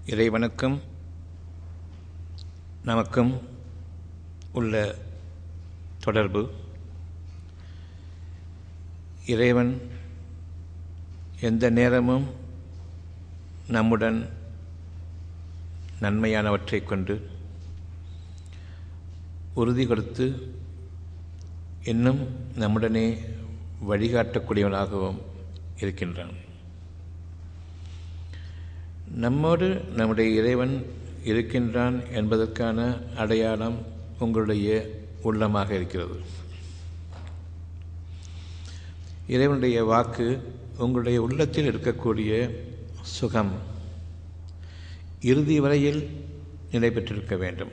இறைவனுக்கும் நமக்கும் உள்ள தொடர்பு இறைவன் எந்த நேரமும் நம்முடன் நன்மையானவற்றை கொண்டு உறுதி கொடுத்து இன்னும் நம்முடனே வழிகாட்டக்கூடியவனாகவும் இருக்கின்றான் நம்மோடு நம்முடைய இறைவன் இருக்கின்றான் என்பதற்கான அடையாளம் உங்களுடைய உள்ளமாக இருக்கிறது இறைவனுடைய வாக்கு உங்களுடைய உள்ளத்தில் இருக்கக்கூடிய சுகம் இறுதி வரையில் நிலை பெற்றிருக்க வேண்டும்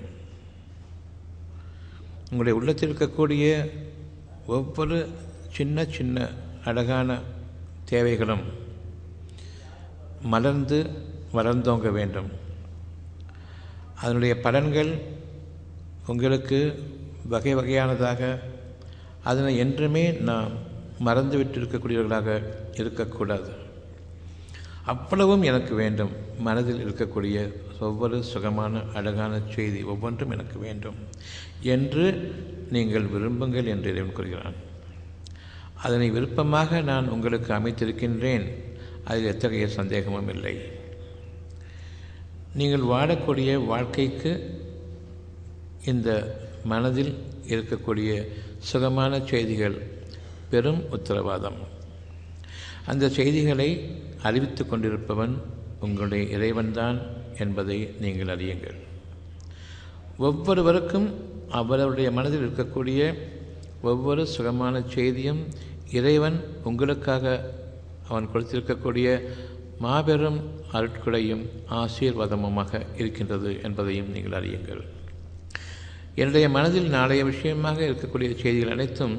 உங்களுடைய உள்ளத்தில் இருக்கக்கூடிய ஒவ்வொரு சின்ன சின்ன அழகான தேவைகளும் மலர்ந்து வளர்ந்தோங்க வேண்டும் அதனுடைய பலன்கள் உங்களுக்கு வகை வகையானதாக அதனை என்றுமே நாம் மறந்துவிட்டு இருக்கக்கூடியவர்களாக இருக்கக்கூடாது அவ்வளவும் எனக்கு வேண்டும் மனதில் இருக்கக்கூடிய ஒவ்வொரு சுகமான அழகான செய்தி ஒவ்வொன்றும் எனக்கு வேண்டும் என்று நீங்கள் விரும்புங்கள் என்று இறைவன் கூறுகிறான் அதனை விருப்பமாக நான் உங்களுக்கு அமைத்திருக்கின்றேன் அதில் எத்தகைய சந்தேகமும் இல்லை நீங்கள் வாழக்கூடிய வாழ்க்கைக்கு இந்த மனதில் இருக்கக்கூடிய சுகமான செய்திகள் பெரும் உத்தரவாதம் அந்த செய்திகளை அறிவித்து கொண்டிருப்பவன் உங்களுடைய இறைவன்தான் என்பதை நீங்கள் அறியுங்கள் ஒவ்வொருவருக்கும் அவரவருடைய மனதில் இருக்கக்கூடிய ஒவ்வொரு சுகமான செய்தியும் இறைவன் உங்களுக்காக அவன் கொடுத்திருக்கக்கூடிய மாபெரும் அருட்கொடையும் ஆசீர்வாதமுமாக இருக்கின்றது என்பதையும் நீங்கள் அறியுங்கள் என்னுடைய மனதில் நாளைய விஷயமாக இருக்கக்கூடிய செய்திகள் அனைத்தும்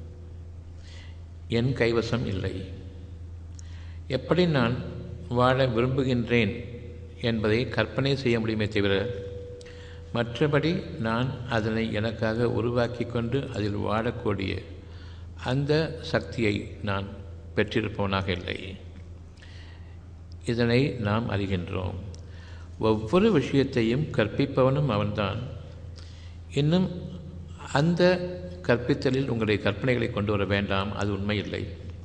என் கைவசம் இல்லை எப்படி நான் வாழ விரும்புகின்றேன் என்பதை கற்பனை செய்ய முடியுமே தவிர மற்றபடி நான் அதனை எனக்காக உருவாக்கி கொண்டு அதில் வாழக்கூடிய அந்த சக்தியை நான் பெற்றிருப்பவனாக இல்லை இதனை நாம் அறிகின்றோம் ஒவ்வொரு விஷயத்தையும் கற்பிப்பவனும் அவன்தான் இன்னும் அந்த கற்பித்தலில் உங்களுடைய கற்பனைகளை கொண்டு வர வேண்டாம் அது உண்மையில்லை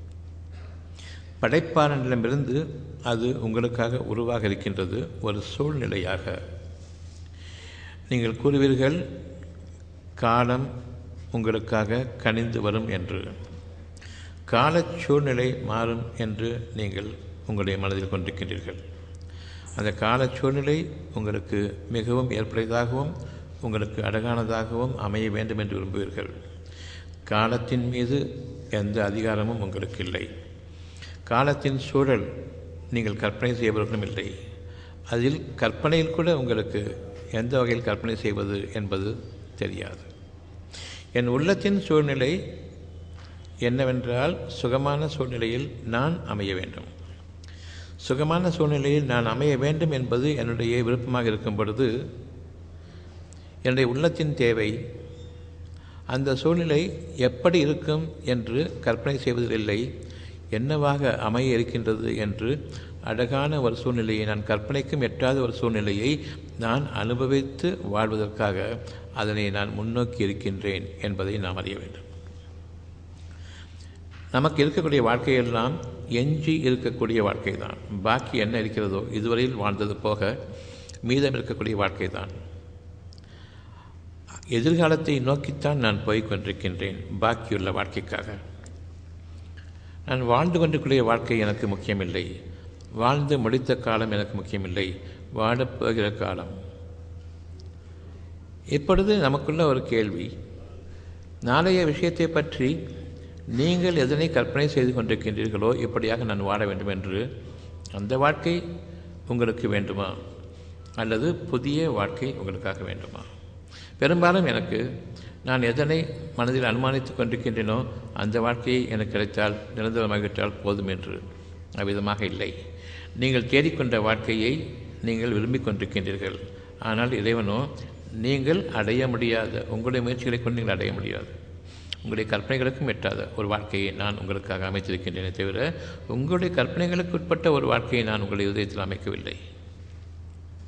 படைப்பாளனிடமிருந்து அது உங்களுக்காக உருவாக இருக்கின்றது ஒரு சூழ்நிலையாக நீங்கள் கூறுவீர்கள் காலம் உங்களுக்காக கனிந்து வரும் என்று கால சூழ்நிலை மாறும் என்று நீங்கள் உங்களுடைய மனதில் கொண்டிருக்கின்றீர்கள் அந்த கால சூழ்நிலை உங்களுக்கு மிகவும் ஏற்புடையதாகவும் உங்களுக்கு அழகானதாகவும் அமைய வேண்டும் என்று விரும்புவீர்கள் காலத்தின் மீது எந்த அதிகாரமும் உங்களுக்கு இல்லை காலத்தின் சூழல் நீங்கள் கற்பனை செய்வர்களும் இல்லை அதில் கற்பனையில் கூட உங்களுக்கு எந்த வகையில் கற்பனை செய்வது என்பது தெரியாது என் உள்ளத்தின் சூழ்நிலை என்னவென்றால் சுகமான சூழ்நிலையில் நான் அமைய வேண்டும் சுகமான சூழ்நிலையில் நான் அமைய வேண்டும் என்பது என்னுடைய விருப்பமாக இருக்கும் பொழுது என்னுடைய உள்ளத்தின் தேவை அந்த சூழ்நிலை எப்படி இருக்கும் என்று கற்பனை செய்வதில்லை என்னவாக அமைய இருக்கின்றது என்று அழகான ஒரு சூழ்நிலையை நான் கற்பனைக்கும் எட்டாத ஒரு சூழ்நிலையை நான் அனுபவித்து வாழ்வதற்காக அதனை நான் முன்னோக்கி இருக்கின்றேன் என்பதை நாம் அறிய வேண்டும் நமக்கு இருக்கக்கூடிய வாழ்க்கையெல்லாம் எஞ்சி இருக்கக்கூடிய வாழ்க்கை தான் பாக்கி என்ன இருக்கிறதோ இதுவரையில் வாழ்ந்தது போக மீதம் இருக்கக்கூடிய வாழ்க்கை தான் எதிர்காலத்தை நோக்கித்தான் நான் போய்கொண்டிருக்கின்றேன் பாக்கியுள்ள வாழ்க்கைக்காக நான் வாழ்ந்து கொண்டிருக்கிற வாழ்க்கை எனக்கு முக்கியமில்லை வாழ்ந்து முடித்த காலம் எனக்கு முக்கியமில்லை வாழப்போகிற காலம் இப்பொழுது நமக்குள்ள ஒரு கேள்வி நாளைய விஷயத்தை பற்றி நீங்கள் எதனை கற்பனை செய்து கொண்டிருக்கின்றீர்களோ இப்படியாக நான் வாழ வேண்டும் என்று அந்த வாழ்க்கை உங்களுக்கு வேண்டுமா அல்லது புதிய வாழ்க்கை உங்களுக்காக வேண்டுமா பெரும்பாலும் எனக்கு நான் எதனை மனதில் அனுமானித்து கொண்டிருக்கின்றேனோ அந்த வாழ்க்கையை எனக்கு கிடைத்தால் நிரந்தரமாகிவிட்டால் போதும் என்று அவ்விதமாக இல்லை நீங்கள் தேடிக்கொண்ட வாழ்க்கையை நீங்கள் விரும்பிக் கொண்டிருக்கின்றீர்கள் ஆனால் இறைவனோ நீங்கள் அடைய முடியாத உங்களுடைய முயற்சிகளை கொண்டு நீங்கள் அடைய முடியாது உங்களுடைய கற்பனைகளுக்கும் எட்டாத ஒரு வாழ்க்கையை நான் உங்களுக்காக அமைத்திருக்கின்றேனே தவிர உங்களுடைய கற்பனைகளுக்கு உட்பட்ட ஒரு வாழ்க்கையை நான் உங்களுடைய இதயத்தில் அமைக்கவில்லை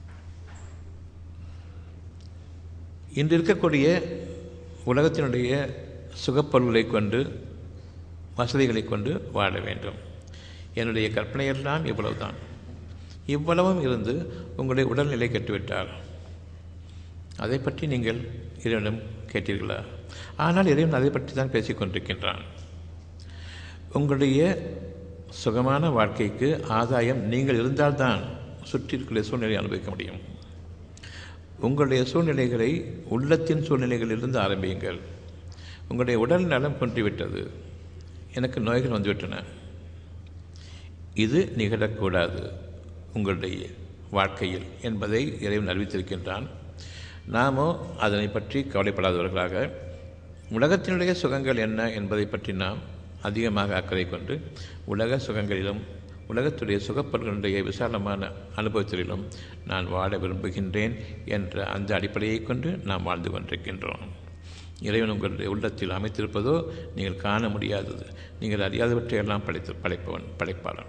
இன்று இருக்கக்கூடிய உலகத்தினுடைய சுகப்பொருள்களை கொண்டு வசதிகளை கொண்டு வாழ வேண்டும் என்னுடைய கற்பனையெல்லாம் இவ்வளவுதான் இவ்வளவும் இருந்து உங்களுடைய உடல்நிலை கெட்டுவிட்டால் அதை பற்றி நீங்கள் இறைவனிடம் கேட்டீர்களா ஆனால் இறைவன் அதை பற்றி தான் பேசிக் கொண்டிருக்கின்றான் உங்களுடைய சுகமான வாழ்க்கைக்கு ஆதாயம் நீங்கள் இருந்தால்தான் சுற்றி இருக்கிற சூழ்நிலையை அனுபவிக்க முடியும் உங்களுடைய சூழ்நிலைகளை உள்ளத்தின் சூழ்நிலைகளிலிருந்து ஆரம்பியுங்கள் உங்களுடைய உடல் நலம் கொன்றுவிட்டது எனக்கு நோய்கள் வந்துவிட்டன இது நிகழக்கூடாது உங்களுடைய வாழ்க்கையில் என்பதை இறைவன் அறிவித்திருக்கின்றான் நாமோ அதனை பற்றி கவலைப்படாதவர்களாக உலகத்தினுடைய சுகங்கள் என்ன என்பதை பற்றி நாம் அதிகமாக அக்கறை கொண்டு உலக சுகங்களிலும் உலகத்துடைய சுகப்பொருளுடைய விசாலமான அனுபவத்திலும் நான் வாழ விரும்புகின்றேன் என்ற அந்த அடிப்படையை கொண்டு நாம் வாழ்ந்து கொண்டிருக்கின்றோம் இறைவன் உங்களுடைய உள்ளத்தில் அமைத்திருப்பதோ நீங்கள் காண முடியாதது நீங்கள் அறியாதவற்றையெல்லாம் படைத்து படைப்பவன் படைப்பாளன்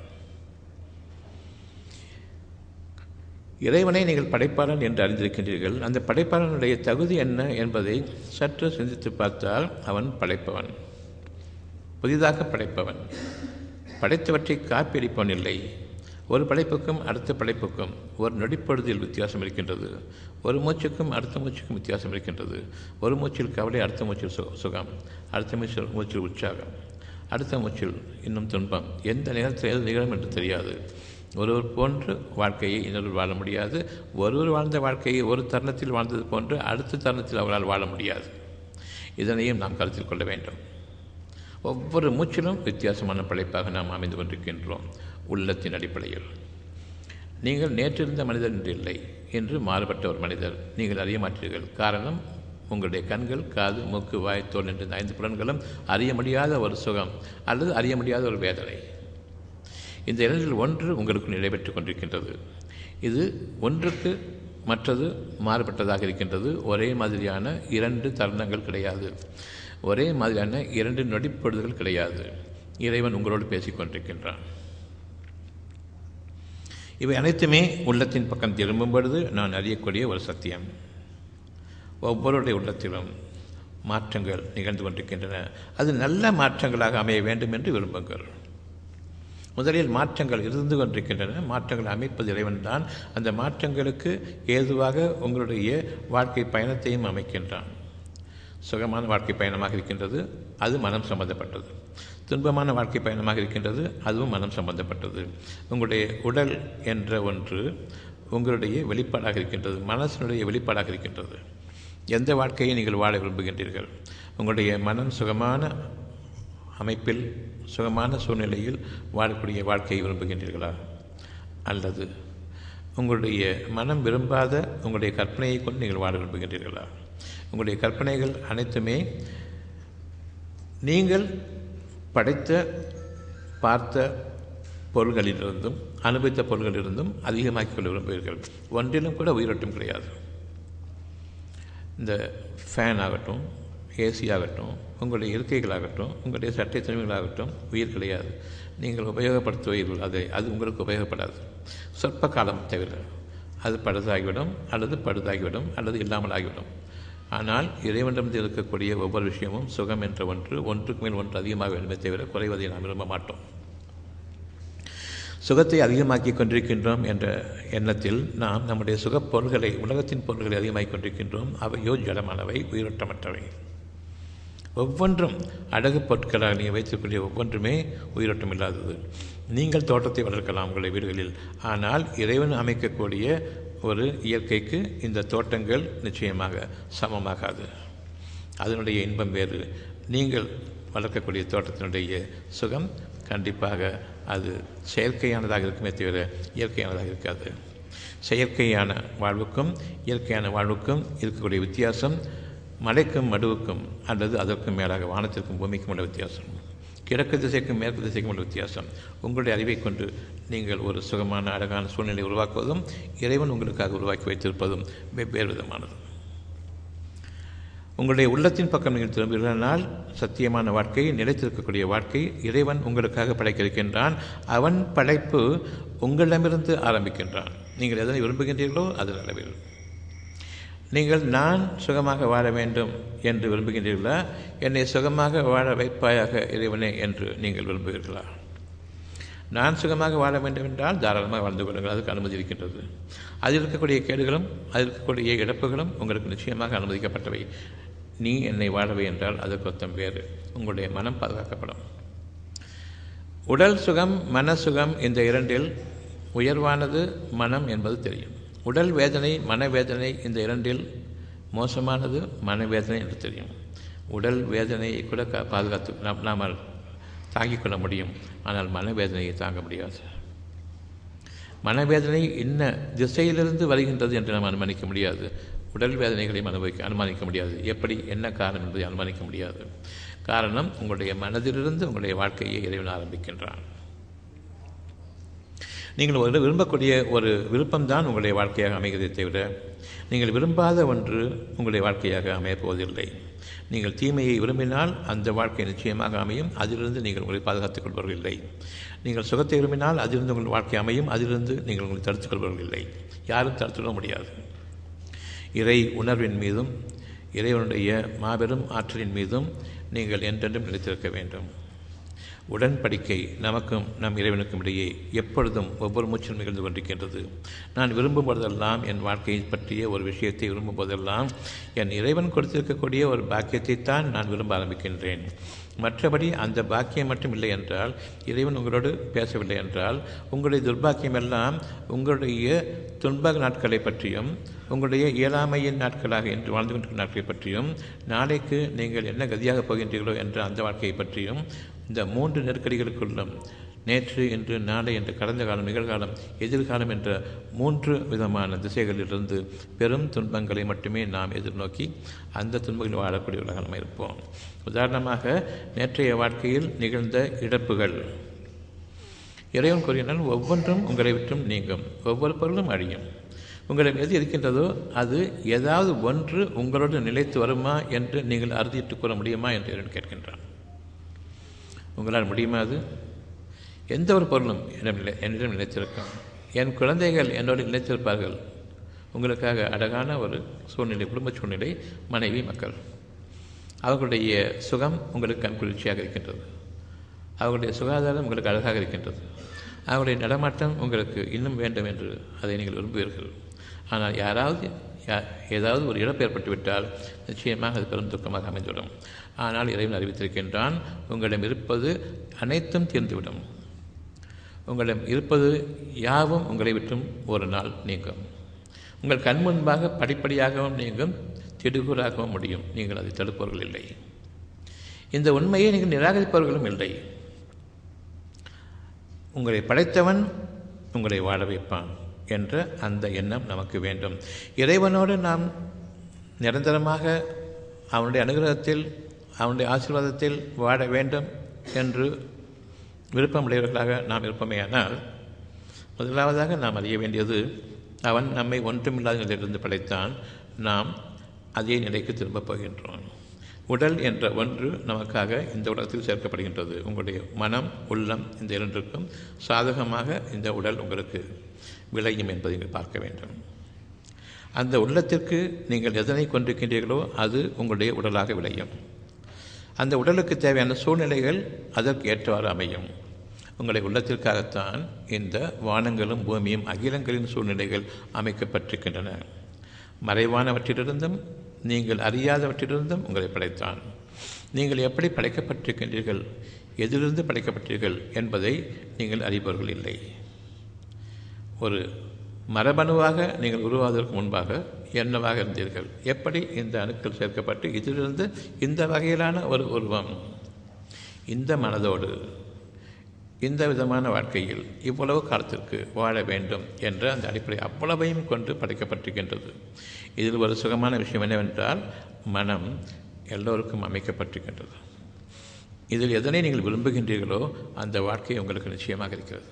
இறைவனை நீங்கள் படைப்பாளன் என்று அறிந்திருக்கின்றீர்கள் அந்த படைப்பாளனுடைய தகுதி என்ன என்பதை சற்று சிந்தித்து பார்த்தால் அவன் படைப்பவன் புதிதாக படைப்பவன் படைத்தவற்றை காப்பியடிப்பவன் இல்லை ஒரு படைப்புக்கும் அடுத்த படைப்புக்கும் ஒரு நொடிப்பொழுதில் வித்தியாசம் இருக்கின்றது ஒரு மூச்சுக்கும் அடுத்த மூச்சுக்கும் வித்தியாசம் இருக்கின்றது ஒரு மூச்சில் கவலை அடுத்த மூச்சில் சு சுகம் அடுத்த மூச்சில் மூச்சில் உற்சாகம் அடுத்த மூச்சில் இன்னும் துன்பம் எந்த நேரத்தில் எது நிகழும் என்று தெரியாது ஒருவர் போன்று வாழ்க்கையை இன்னொருவர் வாழ முடியாது ஒருவர் வாழ்ந்த வாழ்க்கையை ஒரு தருணத்தில் வாழ்ந்தது போன்று அடுத்த தருணத்தில் அவரால் வாழ முடியாது இதனையும் நாம் கருத்தில் கொள்ள வேண்டும் ஒவ்வொரு மூச்சிலும் வித்தியாசமான படைப்பாக நாம் அமைந்து கொண்டிருக்கின்றோம் உள்ளத்தின் அடிப்படையில் நீங்கள் நேற்றிருந்த மனிதர் என்று இல்லை என்று மாறுபட்ட ஒரு மனிதர் நீங்கள் அறிய மாட்டீர்கள் காரணம் உங்களுடைய கண்கள் காது மூக்கு வாய் தோல் என்ற இந்த ஐந்து புலன்களும் அறிய முடியாத ஒரு சுகம் அல்லது அறிய முடியாத ஒரு வேதனை இந்த இரண்டில் ஒன்று உங்களுக்கு நடைபெற்றுக் கொண்டிருக்கின்றது இது ஒன்றுக்கு மற்றது மாறுபட்டதாக இருக்கின்றது ஒரே மாதிரியான இரண்டு தருணங்கள் கிடையாது ஒரே மாதிரியான இரண்டு நொடிப்பொழுதுகள் கிடையாது இறைவன் உங்களோடு பேசிக் கொண்டிருக்கின்றான் இவை அனைத்துமே உள்ளத்தின் பக்கம் திரும்பும் பொழுது நான் அறியக்கூடிய ஒரு சத்தியம் ஒவ்வொருடைய உள்ளத்திலும் மாற்றங்கள் நிகழ்ந்து கொண்டிருக்கின்றன அது நல்ல மாற்றங்களாக அமைய வேண்டும் என்று விரும்புங்கள் முதலில் மாற்றங்கள் இருந்து கொண்டிருக்கின்றன மாற்றங்கள் அமைப்பது இறைவன் தான் அந்த மாற்றங்களுக்கு ஏதுவாக உங்களுடைய வாழ்க்கை பயணத்தையும் அமைக்கின்றான் சுகமான வாழ்க்கை பயணமாக இருக்கின்றது அது மனம் சம்பந்தப்பட்டது துன்பமான வாழ்க்கை பயணமாக இருக்கின்றது அதுவும் மனம் சம்பந்தப்பட்டது உங்களுடைய உடல் என்ற ஒன்று உங்களுடைய வெளிப்பாடாக இருக்கின்றது மனசினுடைய வெளிப்பாடாக இருக்கின்றது எந்த வாழ்க்கையை நீங்கள் வாழ விரும்புகின்றீர்கள் உங்களுடைய மனம் சுகமான அமைப்பில் சுகமான சூழ்நிலையில் வாழக்கூடிய வாழ்க்கையை விரும்புகின்றீர்களா அல்லது உங்களுடைய மனம் விரும்பாத உங்களுடைய கற்பனையை கொண்டு நீங்கள் வாழ விரும்புகின்றீர்களா உங்களுடைய கற்பனைகள் அனைத்துமே நீங்கள் படைத்த பார்த்த பொருள்களிலிருந்தும் அனுபவித்த பொருள்களிலிருந்தும் அதிகமாக்கிக் கொள்ள விரும்புவீர்கள் ஒன்றிலும் கூட உயிரோட்டம் கிடையாது இந்த ஃபேன் ஆகட்டும் ஏசி ஆகட்டும் உங்களுடைய இருக்கைகளாகட்டும் உங்களுடைய சட்டை துணிகளாகட்டும் உயிர் கிடையாது நீங்கள் உபயோகப்படுத்துவீர்கள் அதை அது உங்களுக்கு உபயோகப்படாது சொற்ப காலம் தவிர அது பழுதாகிவிடும் அல்லது பழுதாகிவிடும் அல்லது இல்லாமல் ஆகிவிடும் ஆனால் இறைவனிடமிருந்து இருக்கக்கூடிய ஒவ்வொரு விஷயமும் சுகம் என்ற ஒன்று ஒன்றுக்கு மேல் ஒன்று அதிகமாக வேண்டுமே தவிர குறைவதை நாம் விரும்ப மாட்டோம் சுகத்தை அதிகமாக்கி கொண்டிருக்கின்றோம் என்ற எண்ணத்தில் நாம் நம்முடைய சுகப் பொருள்களை உலகத்தின் பொருள்களை அதிகமாக்கிக் கொண்டிருக்கின்றோம் அவையோ ஜடமானவை உயிரோட்டமற்றவை ஒவ்வொன்றும் அழகு பொருட்களாக நீங்கள் வைத்திருக்கக்கூடிய ஒவ்வொன்றுமே உயிரோட்டம் இல்லாதது நீங்கள் தோட்டத்தை வளர்க்கலாம் உங்களுடைய வீடுகளில் ஆனால் இறைவன் அமைக்கக்கூடிய ஒரு இயற்கைக்கு இந்த தோட்டங்கள் நிச்சயமாக சமமாகாது அதனுடைய இன்பம் வேறு நீங்கள் வளர்க்கக்கூடிய தோட்டத்தினுடைய சுகம் கண்டிப்பாக அது செயற்கையானதாக இருக்குமே தவிர இயற்கையானதாக இருக்காது செயற்கையான வாழ்வுக்கும் இயற்கையான வாழ்வுக்கும் இருக்கக்கூடிய வித்தியாசம் மலைக்கும் மடுவுக்கும் அல்லது அதற்கும் மேலாக வானத்திற்கும் பூமிக்கும் உள்ள வித்தியாசம் கிழக்கு திசைக்கும் மேற்கு திசைக்கும் உள்ள வித்தியாசம் உங்களுடைய அறிவை கொண்டு நீங்கள் ஒரு சுகமான அழகான சூழ்நிலை உருவாக்குவதும் இறைவன் உங்களுக்காக உருவாக்கி வைத்திருப்பதும் வெவ்வேறு விதமானது உங்களுடைய உள்ளத்தின் பக்கம் நீங்கள் திரும்புகிறானால் சத்தியமான வாழ்க்கை நிலைத்திருக்கக்கூடிய வாழ்க்கை இறைவன் உங்களுக்காக படைக்க இருக்கின்றான் அவன் படைப்பு உங்களிடமிருந்து ஆரம்பிக்கின்றான் நீங்கள் எதனை விரும்புகின்றீர்களோ அதன் அளவில் நீங்கள் நான் சுகமாக வாழ வேண்டும் என்று விரும்புகின்றீர்களா என்னை சுகமாக வாழ வைப்பாயாக இறைவனே என்று நீங்கள் விரும்புகிறீர்களா நான் சுகமாக வாழ வேண்டும் என்றால் தாராளமாக வாழ்ந்து கொள்ளுங்கள் அதுக்கு அனுமதி இருக்கின்றது அதில் இருக்கக்கூடிய கேடுகளும் அதில் இருக்கக்கூடிய இழப்புகளும் உங்களுக்கு நிச்சயமாக அனுமதிக்கப்பட்டவை நீ என்னை வாழவை என்றால் அதற்கு ஒத்தம் வேறு உங்களுடைய மனம் பாதுகாக்கப்படும் உடல் சுகம் மன சுகம் இந்த இரண்டில் உயர்வானது மனம் என்பது தெரியும் உடல் வேதனை மனவேதனை இந்த இரண்டில் மோசமானது மனவேதனை என்று தெரியும் உடல் வேதனையை கூட க பாதுகாத்து நாம் நாம் தாங்கிக் கொள்ள முடியும் ஆனால் மனவேதனையை தாங்க முடியாது மனவேதனை இன்ன திசையிலிருந்து வருகின்றது என்று நாம் அனுமானிக்க முடியாது உடல் வேதனைகளையும் அனுபவிக்க அனுமானிக்க முடியாது எப்படி என்ன காரணம் என்பதை அனுமானிக்க முடியாது காரணம் உங்களுடைய மனதிலிருந்து உங்களுடைய வாழ்க்கையை இறைவன் ஆரம்பிக்கின்றான் நீங்கள் ஒரு விரும்பக்கூடிய ஒரு விருப்பம்தான் உங்களுடைய வாழ்க்கையாக அமைகிறதை தவிர நீங்கள் விரும்பாத ஒன்று உங்களுடைய வாழ்க்கையாக அமையப் போவதில்லை நீங்கள் தீமையை விரும்பினால் அந்த வாழ்க்கை நிச்சயமாக அமையும் அதிலிருந்து நீங்கள் உங்களை பாதுகாத்துக் கொள்பவர்கள் இல்லை நீங்கள் சுகத்தை விரும்பினால் அதிலிருந்து உங்கள் வாழ்க்கை அமையும் அதிலிருந்து நீங்கள் உங்களை தடுத்துக் கொள்பவர்கள் இல்லை யாரும் தடுத்துவிட முடியாது இறை உணர்வின் மீதும் இறைவனுடைய மாபெரும் ஆற்றலின் மீதும் நீங்கள் என்றென்றும் நிலைத்திருக்க வேண்டும் உடன்படிக்கை நமக்கும் நம் இறைவனுக்கும் இடையே எப்பொழுதும் ஒவ்வொரு மூச்சிலும் நிகழ்ந்து கொண்டிருக்கின்றது நான் விரும்பும் போதெல்லாம் என் வாழ்க்கையை பற்றிய ஒரு விஷயத்தை விரும்பும் போதெல்லாம் என் இறைவன் கொடுத்திருக்கக்கூடிய ஒரு பாக்கியத்தை தான் நான் விரும்ப ஆரம்பிக்கின்றேன் மற்றபடி அந்த பாக்கியம் மட்டும் இல்லை என்றால் இறைவன் உங்களோடு பேசவில்லை என்றால் உங்களுடைய துர்பாக்கியம் எல்லாம் உங்களுடைய துன்ப நாட்களை பற்றியும் உங்களுடைய இயலாமையின் நாட்களாக என்று வாழ்ந்து கொண்டிருக்கிற நாட்களை பற்றியும் நாளைக்கு நீங்கள் என்ன கதியாக போகின்றீர்களோ என்ற அந்த வாழ்க்கையை பற்றியும் இந்த மூன்று நெருக்கடிகளுக்குள்ளும் நேற்று இன்று நாளை என்ற கடந்த காலம் நிகழ்காலம் எதிர்காலம் என்ற மூன்று விதமான திசைகளிலிருந்து பெரும் துன்பங்களை மட்டுமே நாம் எதிர்நோக்கி அந்த துன்பங்களில் வாழக்கூடியவர்களாக நாம் இருப்போம் உதாரணமாக நேற்றைய வாழ்க்கையில் நிகழ்ந்த இழப்புகள் இறைவன் கூறினால் ஒவ்வொன்றும் உங்களை விட்டும் நீங்கும் ஒவ்வொரு பொருளும் அழியும் உங்களிடம் எது இருக்கின்றதோ அது ஏதாவது ஒன்று உங்களோடு நிலைத்து வருமா என்று நீங்கள் அறுதிட்டு கூற முடியுமா என்று இறைவன் கேட்கின்றான் உங்களால் முடியுமா அது எந்த ஒரு பொருளும் என்னிடம் நிலை என்னிடம் நிலைத்திருக்கும் என் குழந்தைகள் என்னோடு நிலைத்திருப்பார்கள் உங்களுக்காக அழகான ஒரு சூழ்நிலை குடும்ப சூழ்நிலை மனைவி மக்கள் அவர்களுடைய சுகம் உங்களுக்கு கண்குளிர்ச்சியாக இருக்கின்றது அவர்களுடைய சுகாதாரம் உங்களுக்கு அழகாக இருக்கின்றது அவர்களுடைய நடமாட்டம் உங்களுக்கு இன்னும் வேண்டும் என்று அதை நீங்கள் விரும்புவீர்கள் ஆனால் யாராவது ஏதாவது ஒரு இழப்பு ஏற்பட்டுவிட்டால் நிச்சயமாக அது பெரும் துக்கமாக அமைந்துவிடும் ஆனால் இறைவன் அறிவித்திருக்கின்றான் உங்களிடம் இருப்பது அனைத்தும் தீர்ந்துவிடும் உங்களிடம் இருப்பது யாவும் உங்களை விட்டும் ஒரு நாள் நீங்கும் உங்கள் கண் முன்பாக படிப்படியாகவும் நீங்கும் திடுகூறாகவும் முடியும் நீங்கள் அதை தடுப்பவர்கள் இல்லை இந்த உண்மையை நீங்கள் நிராகரிப்பவர்களும் இல்லை உங்களை படைத்தவன் உங்களை வாழ வைப்பான் என்ற அந்த எண்ணம் நமக்கு வேண்டும் இறைவனோடு நாம் நிரந்தரமாக அவனுடைய அனுகிரகத்தில் அவனுடைய ஆசீர்வாதத்தில் வாழ வேண்டும் என்று விருப்பமுடையவர்களாக நாம் இருப்போமேயானால் முதலாவதாக நாம் அறிய வேண்டியது அவன் நம்மை ஒன்றுமில்லாத நிலையிலிருந்து படைத்தான் நாம் அதே நிலைக்கு திரும்பப் போகின்றோம் உடல் என்ற ஒன்று நமக்காக இந்த உலகத்தில் சேர்க்கப்படுகின்றது உங்களுடைய மனம் உள்ளம் இந்த இரண்டிற்கும் சாதகமாக இந்த உடல் உங்களுக்கு விளையும் என்பதை நீங்கள் பார்க்க வேண்டும் அந்த உள்ளத்திற்கு நீங்கள் எதனை கொண்டிருக்கின்றீர்களோ அது உங்களுடைய உடலாக விளையும் அந்த உடலுக்கு தேவையான சூழ்நிலைகள் அதற்கு ஏற்றவாறு அமையும் உங்களை உள்ளத்திற்காகத்தான் இந்த வானங்களும் பூமியும் அகிலங்களின் சூழ்நிலைகள் அமைக்கப்பட்டிருக்கின்றன மறைவானவற்றிலிருந்தும் நீங்கள் அறியாதவற்றிலிருந்தும் உங்களை படைத்தான் நீங்கள் எப்படி படைக்கப்பட்டிருக்கின்றீர்கள் எதிலிருந்து படைக்கப்பட்டீர்கள் என்பதை நீங்கள் அறிபவர்கள் இல்லை ஒரு மரபணுவாக நீங்கள் உருவாவதற்கு முன்பாக என்னவாக இருந்தீர்கள் எப்படி இந்த அணுக்கள் சேர்க்கப்பட்டு இதிலிருந்து இந்த வகையிலான ஒரு உருவம் இந்த மனதோடு இந்த விதமான வாழ்க்கையில் இவ்வளவு காலத்திற்கு வாழ வேண்டும் என்ற அந்த அடிப்படை அவ்வளவையும் கொண்டு படைக்கப்பட்டிருக்கின்றது இதில் ஒரு சுகமான விஷயம் என்னவென்றால் மனம் எல்லோருக்கும் அமைக்கப்பட்டிருக்கின்றது இதில் எதனை நீங்கள் விரும்புகின்றீர்களோ அந்த வாழ்க்கை உங்களுக்கு நிச்சயமாக இருக்கிறது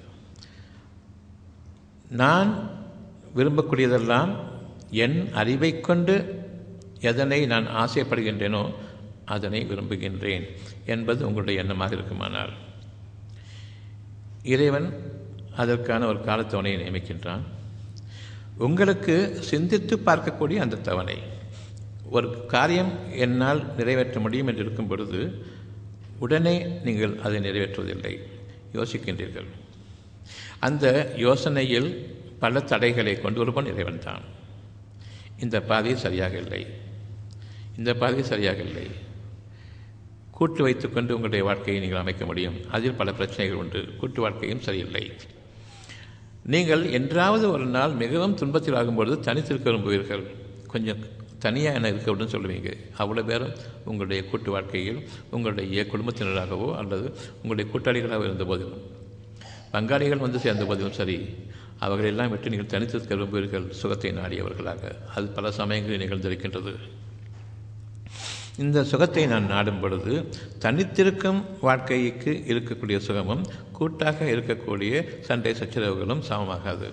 நான் விரும்பக்கூடியதெல்லாம் என் அறிவை கொண்டு எதனை நான் ஆசைப்படுகின்றேனோ அதனை விரும்புகின்றேன் என்பது உங்களுடைய எண்ணமாக இருக்குமானால் இறைவன் அதற்கான ஒரு காலத்தவணையை நியமிக்கின்றான் உங்களுக்கு சிந்தித்து பார்க்கக்கூடிய அந்த தவணை ஒரு காரியம் என்னால் நிறைவேற்ற முடியும் என்று இருக்கும் பொழுது உடனே நீங்கள் அதை நிறைவேற்றுவதில்லை யோசிக்கின்றீர்கள் அந்த யோசனையில் பல தடைகளை கொண்டு வருவன் இறைவன் தான் இந்த பாதை சரியாக இல்லை இந்த பாதை சரியாக இல்லை கூட்டு வைத்துக்கொண்டு உங்களுடைய வாழ்க்கையை நீங்கள் அமைக்க முடியும் அதில் பல பிரச்சனைகள் உண்டு கூட்டு வாழ்க்கையும் சரியில்லை நீங்கள் என்றாவது ஒரு நாள் மிகவும் துன்பத்தில் ஆகும்பொழுது தனித்திருக்க விரும்புவீர்கள் கொஞ்சம் தனியாக என்ன இருக்க அப்படின்னு சொல்லுவீங்க அவ்வளோ பேரும் உங்களுடைய கூட்டு வாழ்க்கையில் உங்களுடைய குடும்பத்தினராகவோ அல்லது உங்களுடைய கூட்டாளிகளாகவோ இருந்த போதிலும் பங்காளிகள் வந்து சேர்ந்த போதிலும் சரி அவர்களெல்லாம் விட்டு நீங்கள் தனித்திருக்க விரும்புவீர்கள் சுகத்தை நாடியவர்களாக அது பல சமயங்களில் நிகழ்ந்திருக்கின்றது இந்த சுகத்தை நான் நாடும் பொழுது தனித்திருக்கும் வாழ்க்கைக்கு இருக்கக்கூடிய சுகமும் கூட்டாக இருக்கக்கூடிய சண்டை சச்சரவுகளும் சமமாகாது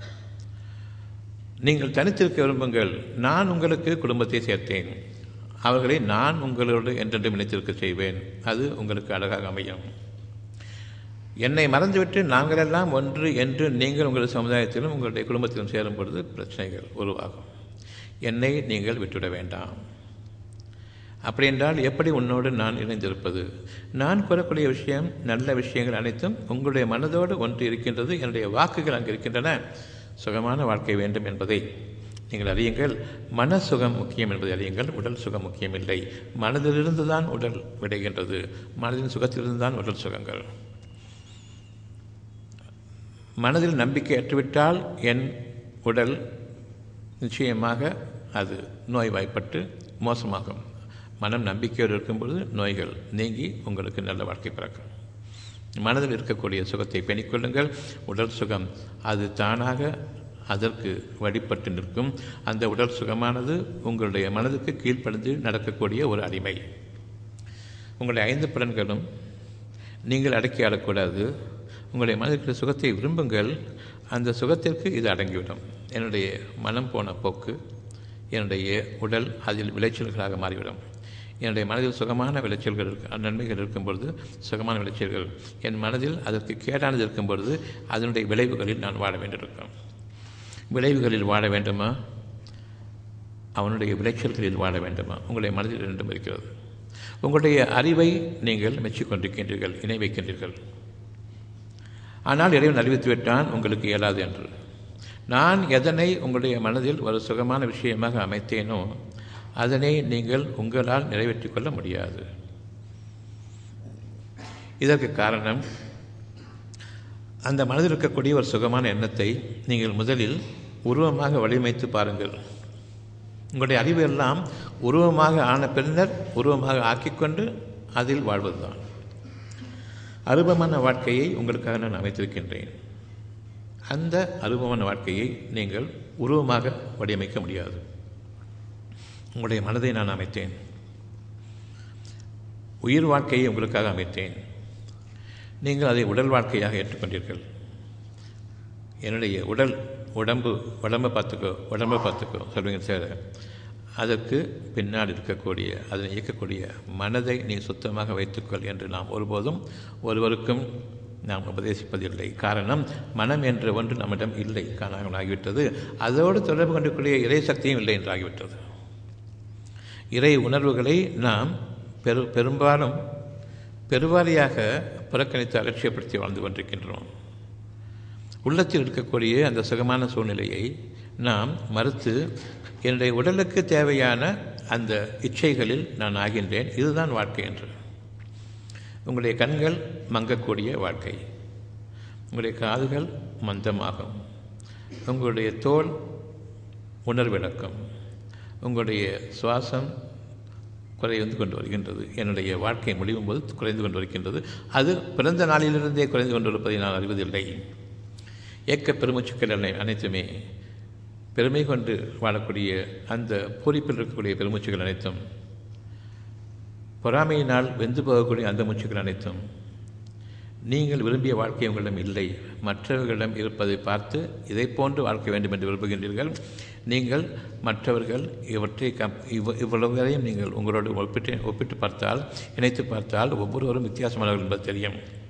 நீங்கள் தனித்திருக்க விரும்புங்கள் நான் உங்களுக்கு குடும்பத்தை சேர்த்தேன் அவர்களை நான் உங்களோடு என்றென்று நினைத்திருக்க செய்வேன் அது உங்களுக்கு அழகாக அமையும் என்னை மறந்துவிட்டு நாங்களெல்லாம் ஒன்று என்று நீங்கள் உங்கள் சமுதாயத்திலும் உங்களுடைய குடும்பத்திலும் சேரும் பொழுது பிரச்சனைகள் உருவாகும் என்னை நீங்கள் விட்டுவிட வேண்டாம் அப்படி என்றால் எப்படி உன்னோடு நான் இணைந்திருப்பது நான் கூறக்கூடிய விஷயம் நல்ல விஷயங்கள் அனைத்தும் உங்களுடைய மனதோடு ஒன்று இருக்கின்றது என்னுடைய வாக்குகள் அங்கு இருக்கின்றன சுகமான வாழ்க்கை வேண்டும் என்பதை நீங்கள் அறியுங்கள் மன சுகம் முக்கியம் என்பதை அறியுங்கள் உடல் சுகம் முக்கியமில்லை மனதிலிருந்து தான் உடல் விடைகின்றது மனதின் சுகத்திலிருந்து தான் உடல் சுகங்கள் மனதில் நம்பிக்கை ஏற்றுவிட்டால் என் உடல் நிச்சயமாக அது நோய்வாய்ப்பட்டு மோசமாகும் மனம் நம்பிக்கையோடு இருக்கும்பொழுது நோய்கள் நீங்கி உங்களுக்கு நல்ல வாழ்க்கை பிறக்கும் மனதில் இருக்கக்கூடிய சுகத்தை பெணிக்கொள்ளுங்கள் உடல் சுகம் அது தானாக அதற்கு வழிபட்டு நிற்கும் அந்த உடல் சுகமானது உங்களுடைய மனதுக்கு கீழ்ப்படிந்து நடக்கக்கூடிய ஒரு அடிமை உங்களுடைய ஐந்து புலன்களும் நீங்கள் அடக்கி ஆடக்கூடாது உங்களுடைய மனதிற்கு சுகத்தை விரும்புங்கள் அந்த சுகத்திற்கு இது அடங்கிவிடும் என்னுடைய மனம் போன போக்கு என்னுடைய உடல் அதில் விளைச்சல்களாக மாறிவிடும் என்னுடைய மனதில் சுகமான விளைச்சல்கள் இருக்கு நன்மைகள் இருக்கும் பொழுது சுகமான விளைச்சல்கள் என் மனதில் அதற்கு கேடானது இருக்கும் பொழுது அதனுடைய விளைவுகளில் நான் வாழ வேண்டியிருக்கும் விளைவுகளில் வாழ வேண்டுமா அவனுடைய விளைச்சல்களில் வாழ வேண்டுமா உங்களுடைய மனதில் இரண்டும் இருக்கிறது உங்களுடைய அறிவை நீங்கள் மெச்சிக்கொண்டிருக்கின்றீர்கள் இணை வைக்கின்றீர்கள் ஆனால் இறைவன் அறிவித்து விட்டான் உங்களுக்கு இயலாது என்று நான் எதனை உங்களுடைய மனதில் ஒரு சுகமான விஷயமாக அமைத்தேனோ அதனை நீங்கள் உங்களால் நிறைவேற்றிக் கொள்ள முடியாது இதற்கு காரணம் அந்த மனதில் இருக்கக்கூடிய ஒரு சுகமான எண்ணத்தை நீங்கள் முதலில் உருவமாக வடிவமைத்து பாருங்கள் உங்களுடைய அறிவு எல்லாம் உருவமாக ஆன பின்னர் உருவமாக ஆக்கிக்கொண்டு அதில் வாழ்வதுதான் அருபமான வாழ்க்கையை உங்களுக்காக நான் அமைத்திருக்கின்றேன் அந்த அருபமான வாழ்க்கையை நீங்கள் உருவமாக வடிவமைக்க முடியாது உங்களுடைய மனதை நான் அமைத்தேன் உயிர் வாழ்க்கையை உங்களுக்காக அமைத்தேன் நீங்கள் அதை உடல் வாழ்க்கையாக ஏற்றுக்கொண்டீர்கள் என்னுடைய உடல் உடம்பு உடம்பை பார்த்துக்கோ உடம்பை பார்த்துக்கோ சொல்வீங்க சார் அதற்கு பின்னால் இருக்கக்கூடிய அதனை இயக்கக்கூடிய மனதை நீ சுத்தமாக வைத்துக்கொள் என்று நாம் ஒருபோதும் ஒருவருக்கும் நாம் உபதேசிப்பதில்லை காரணம் மனம் என்ற ஒன்று நம்மிடம் இல்லை காணாமல் ஆகிவிட்டது அதோடு தொடர்பு கொண்டிருக்கூடிய இறை சக்தியும் இல்லை என்றாகிவிட்டது இறை உணர்வுகளை நாம் பெரு பெரும்பாலும் பெருவாரியாக புறக்கணித்து அலட்சியப்படுத்தி வாழ்ந்து கொண்டிருக்கின்றோம் உள்ளத்தில் இருக்கக்கூடிய அந்த சுகமான சூழ்நிலையை நாம் மறுத்து என்னுடைய உடலுக்கு தேவையான அந்த இச்சைகளில் நான் ஆகின்றேன் இதுதான் வாழ்க்கை என்று உங்களுடைய கண்கள் மங்கக்கூடிய வாழ்க்கை உங்களுடைய காதுகள் மந்தமாகும் உங்களுடைய தோல் உணர்விளக்கம் உங்களுடைய சுவாசம் குறைந்து கொண்டு வருகின்றது என்னுடைய வாழ்க்கை முடியும் போது குறைந்து கொண்டு வருகின்றது அது பிறந்த நாளிலிருந்தே குறைந்து கொண்டிருப்பதை நான் அறிவதில்லை ஏக்க பெருமூச்சுக்கள் அனைத்துமே பெருமை கொண்டு வாழக்கூடிய அந்த பூரிப்பில் இருக்கக்கூடிய பெருமூச்சுகள் அனைத்தும் பொறாமையினால் வெந்து போகக்கூடிய அந்த மூச்சுக்கள் அனைத்தும் நீங்கள் விரும்பிய வாழ்க்கை உங்களிடம் இல்லை மற்றவர்களிடம் இருப்பதை பார்த்து இதை போன்று வாழ்க்கை வேண்டும் என்று விரும்புகின்றீர்கள் நீங்கள் மற்றவர்கள் இவற்றை கம் இவ் இவ்வளவுகளையும் நீங்கள் உங்களோடு ஒப்பிட்டு ஒப்பிட்டு பார்த்தால் இணைத்து பார்த்தால் ஒவ்வொருவரும் வித்தியாசமானவர்கள் என்பது தெரியும்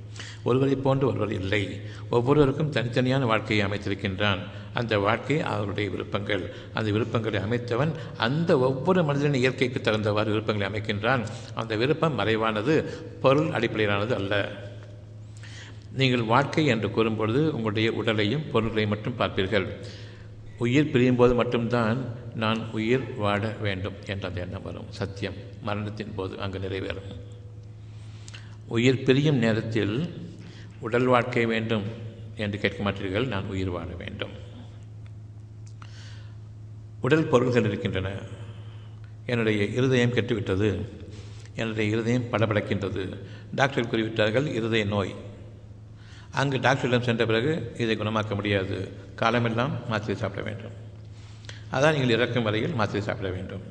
ஒருவரை போன்று ஒருவர் இல்லை ஒவ்வொருவருக்கும் தனித்தனியான வாழ்க்கையை அமைத்திருக்கின்றான் அந்த வாழ்க்கை அவருடைய விருப்பங்கள் அந்த விருப்பங்களை அமைத்தவன் அந்த ஒவ்வொரு மனிதனின் இயற்கைக்கு தகுந்தவாறு விருப்பங்களை அமைக்கின்றான் அந்த விருப்பம் மறைவானது பொருள் அடிப்படையிலானது அல்ல நீங்கள் வாழ்க்கை என்று கூறும்பொழுது உங்களுடைய உடலையும் பொருள்களையும் மட்டும் பார்ப்பீர்கள் உயிர் பிரியும் போது மட்டும்தான் நான் உயிர் வாழ வேண்டும் என்ற அந்த எண்ணம் வரும் சத்தியம் மரணத்தின் போது அங்கு நிறைவேறும் உயிர் பிரியும் நேரத்தில் உடல் வாழ்க்கை வேண்டும் என்று கேட்க மாட்டீர்கள் நான் உயிர் வாழ வேண்டும் உடல் பொருள்கள் இருக்கின்றன என்னுடைய இருதயம் கெட்டுவிட்டது என்னுடைய இருதயம் படபடக்கின்றது டாக்டர் கூறிவிட்டார்கள் இருதய நோய் அங்கு டாக்டரிடம் சென்ற பிறகு இதை குணமாக்க முடியாது காலமெல்லாம் மாத்திரை சாப்பிட வேண்டும் அதான் நீங்கள் இறக்கும் வரையில் மாத்திரை சாப்பிட வேண்டும்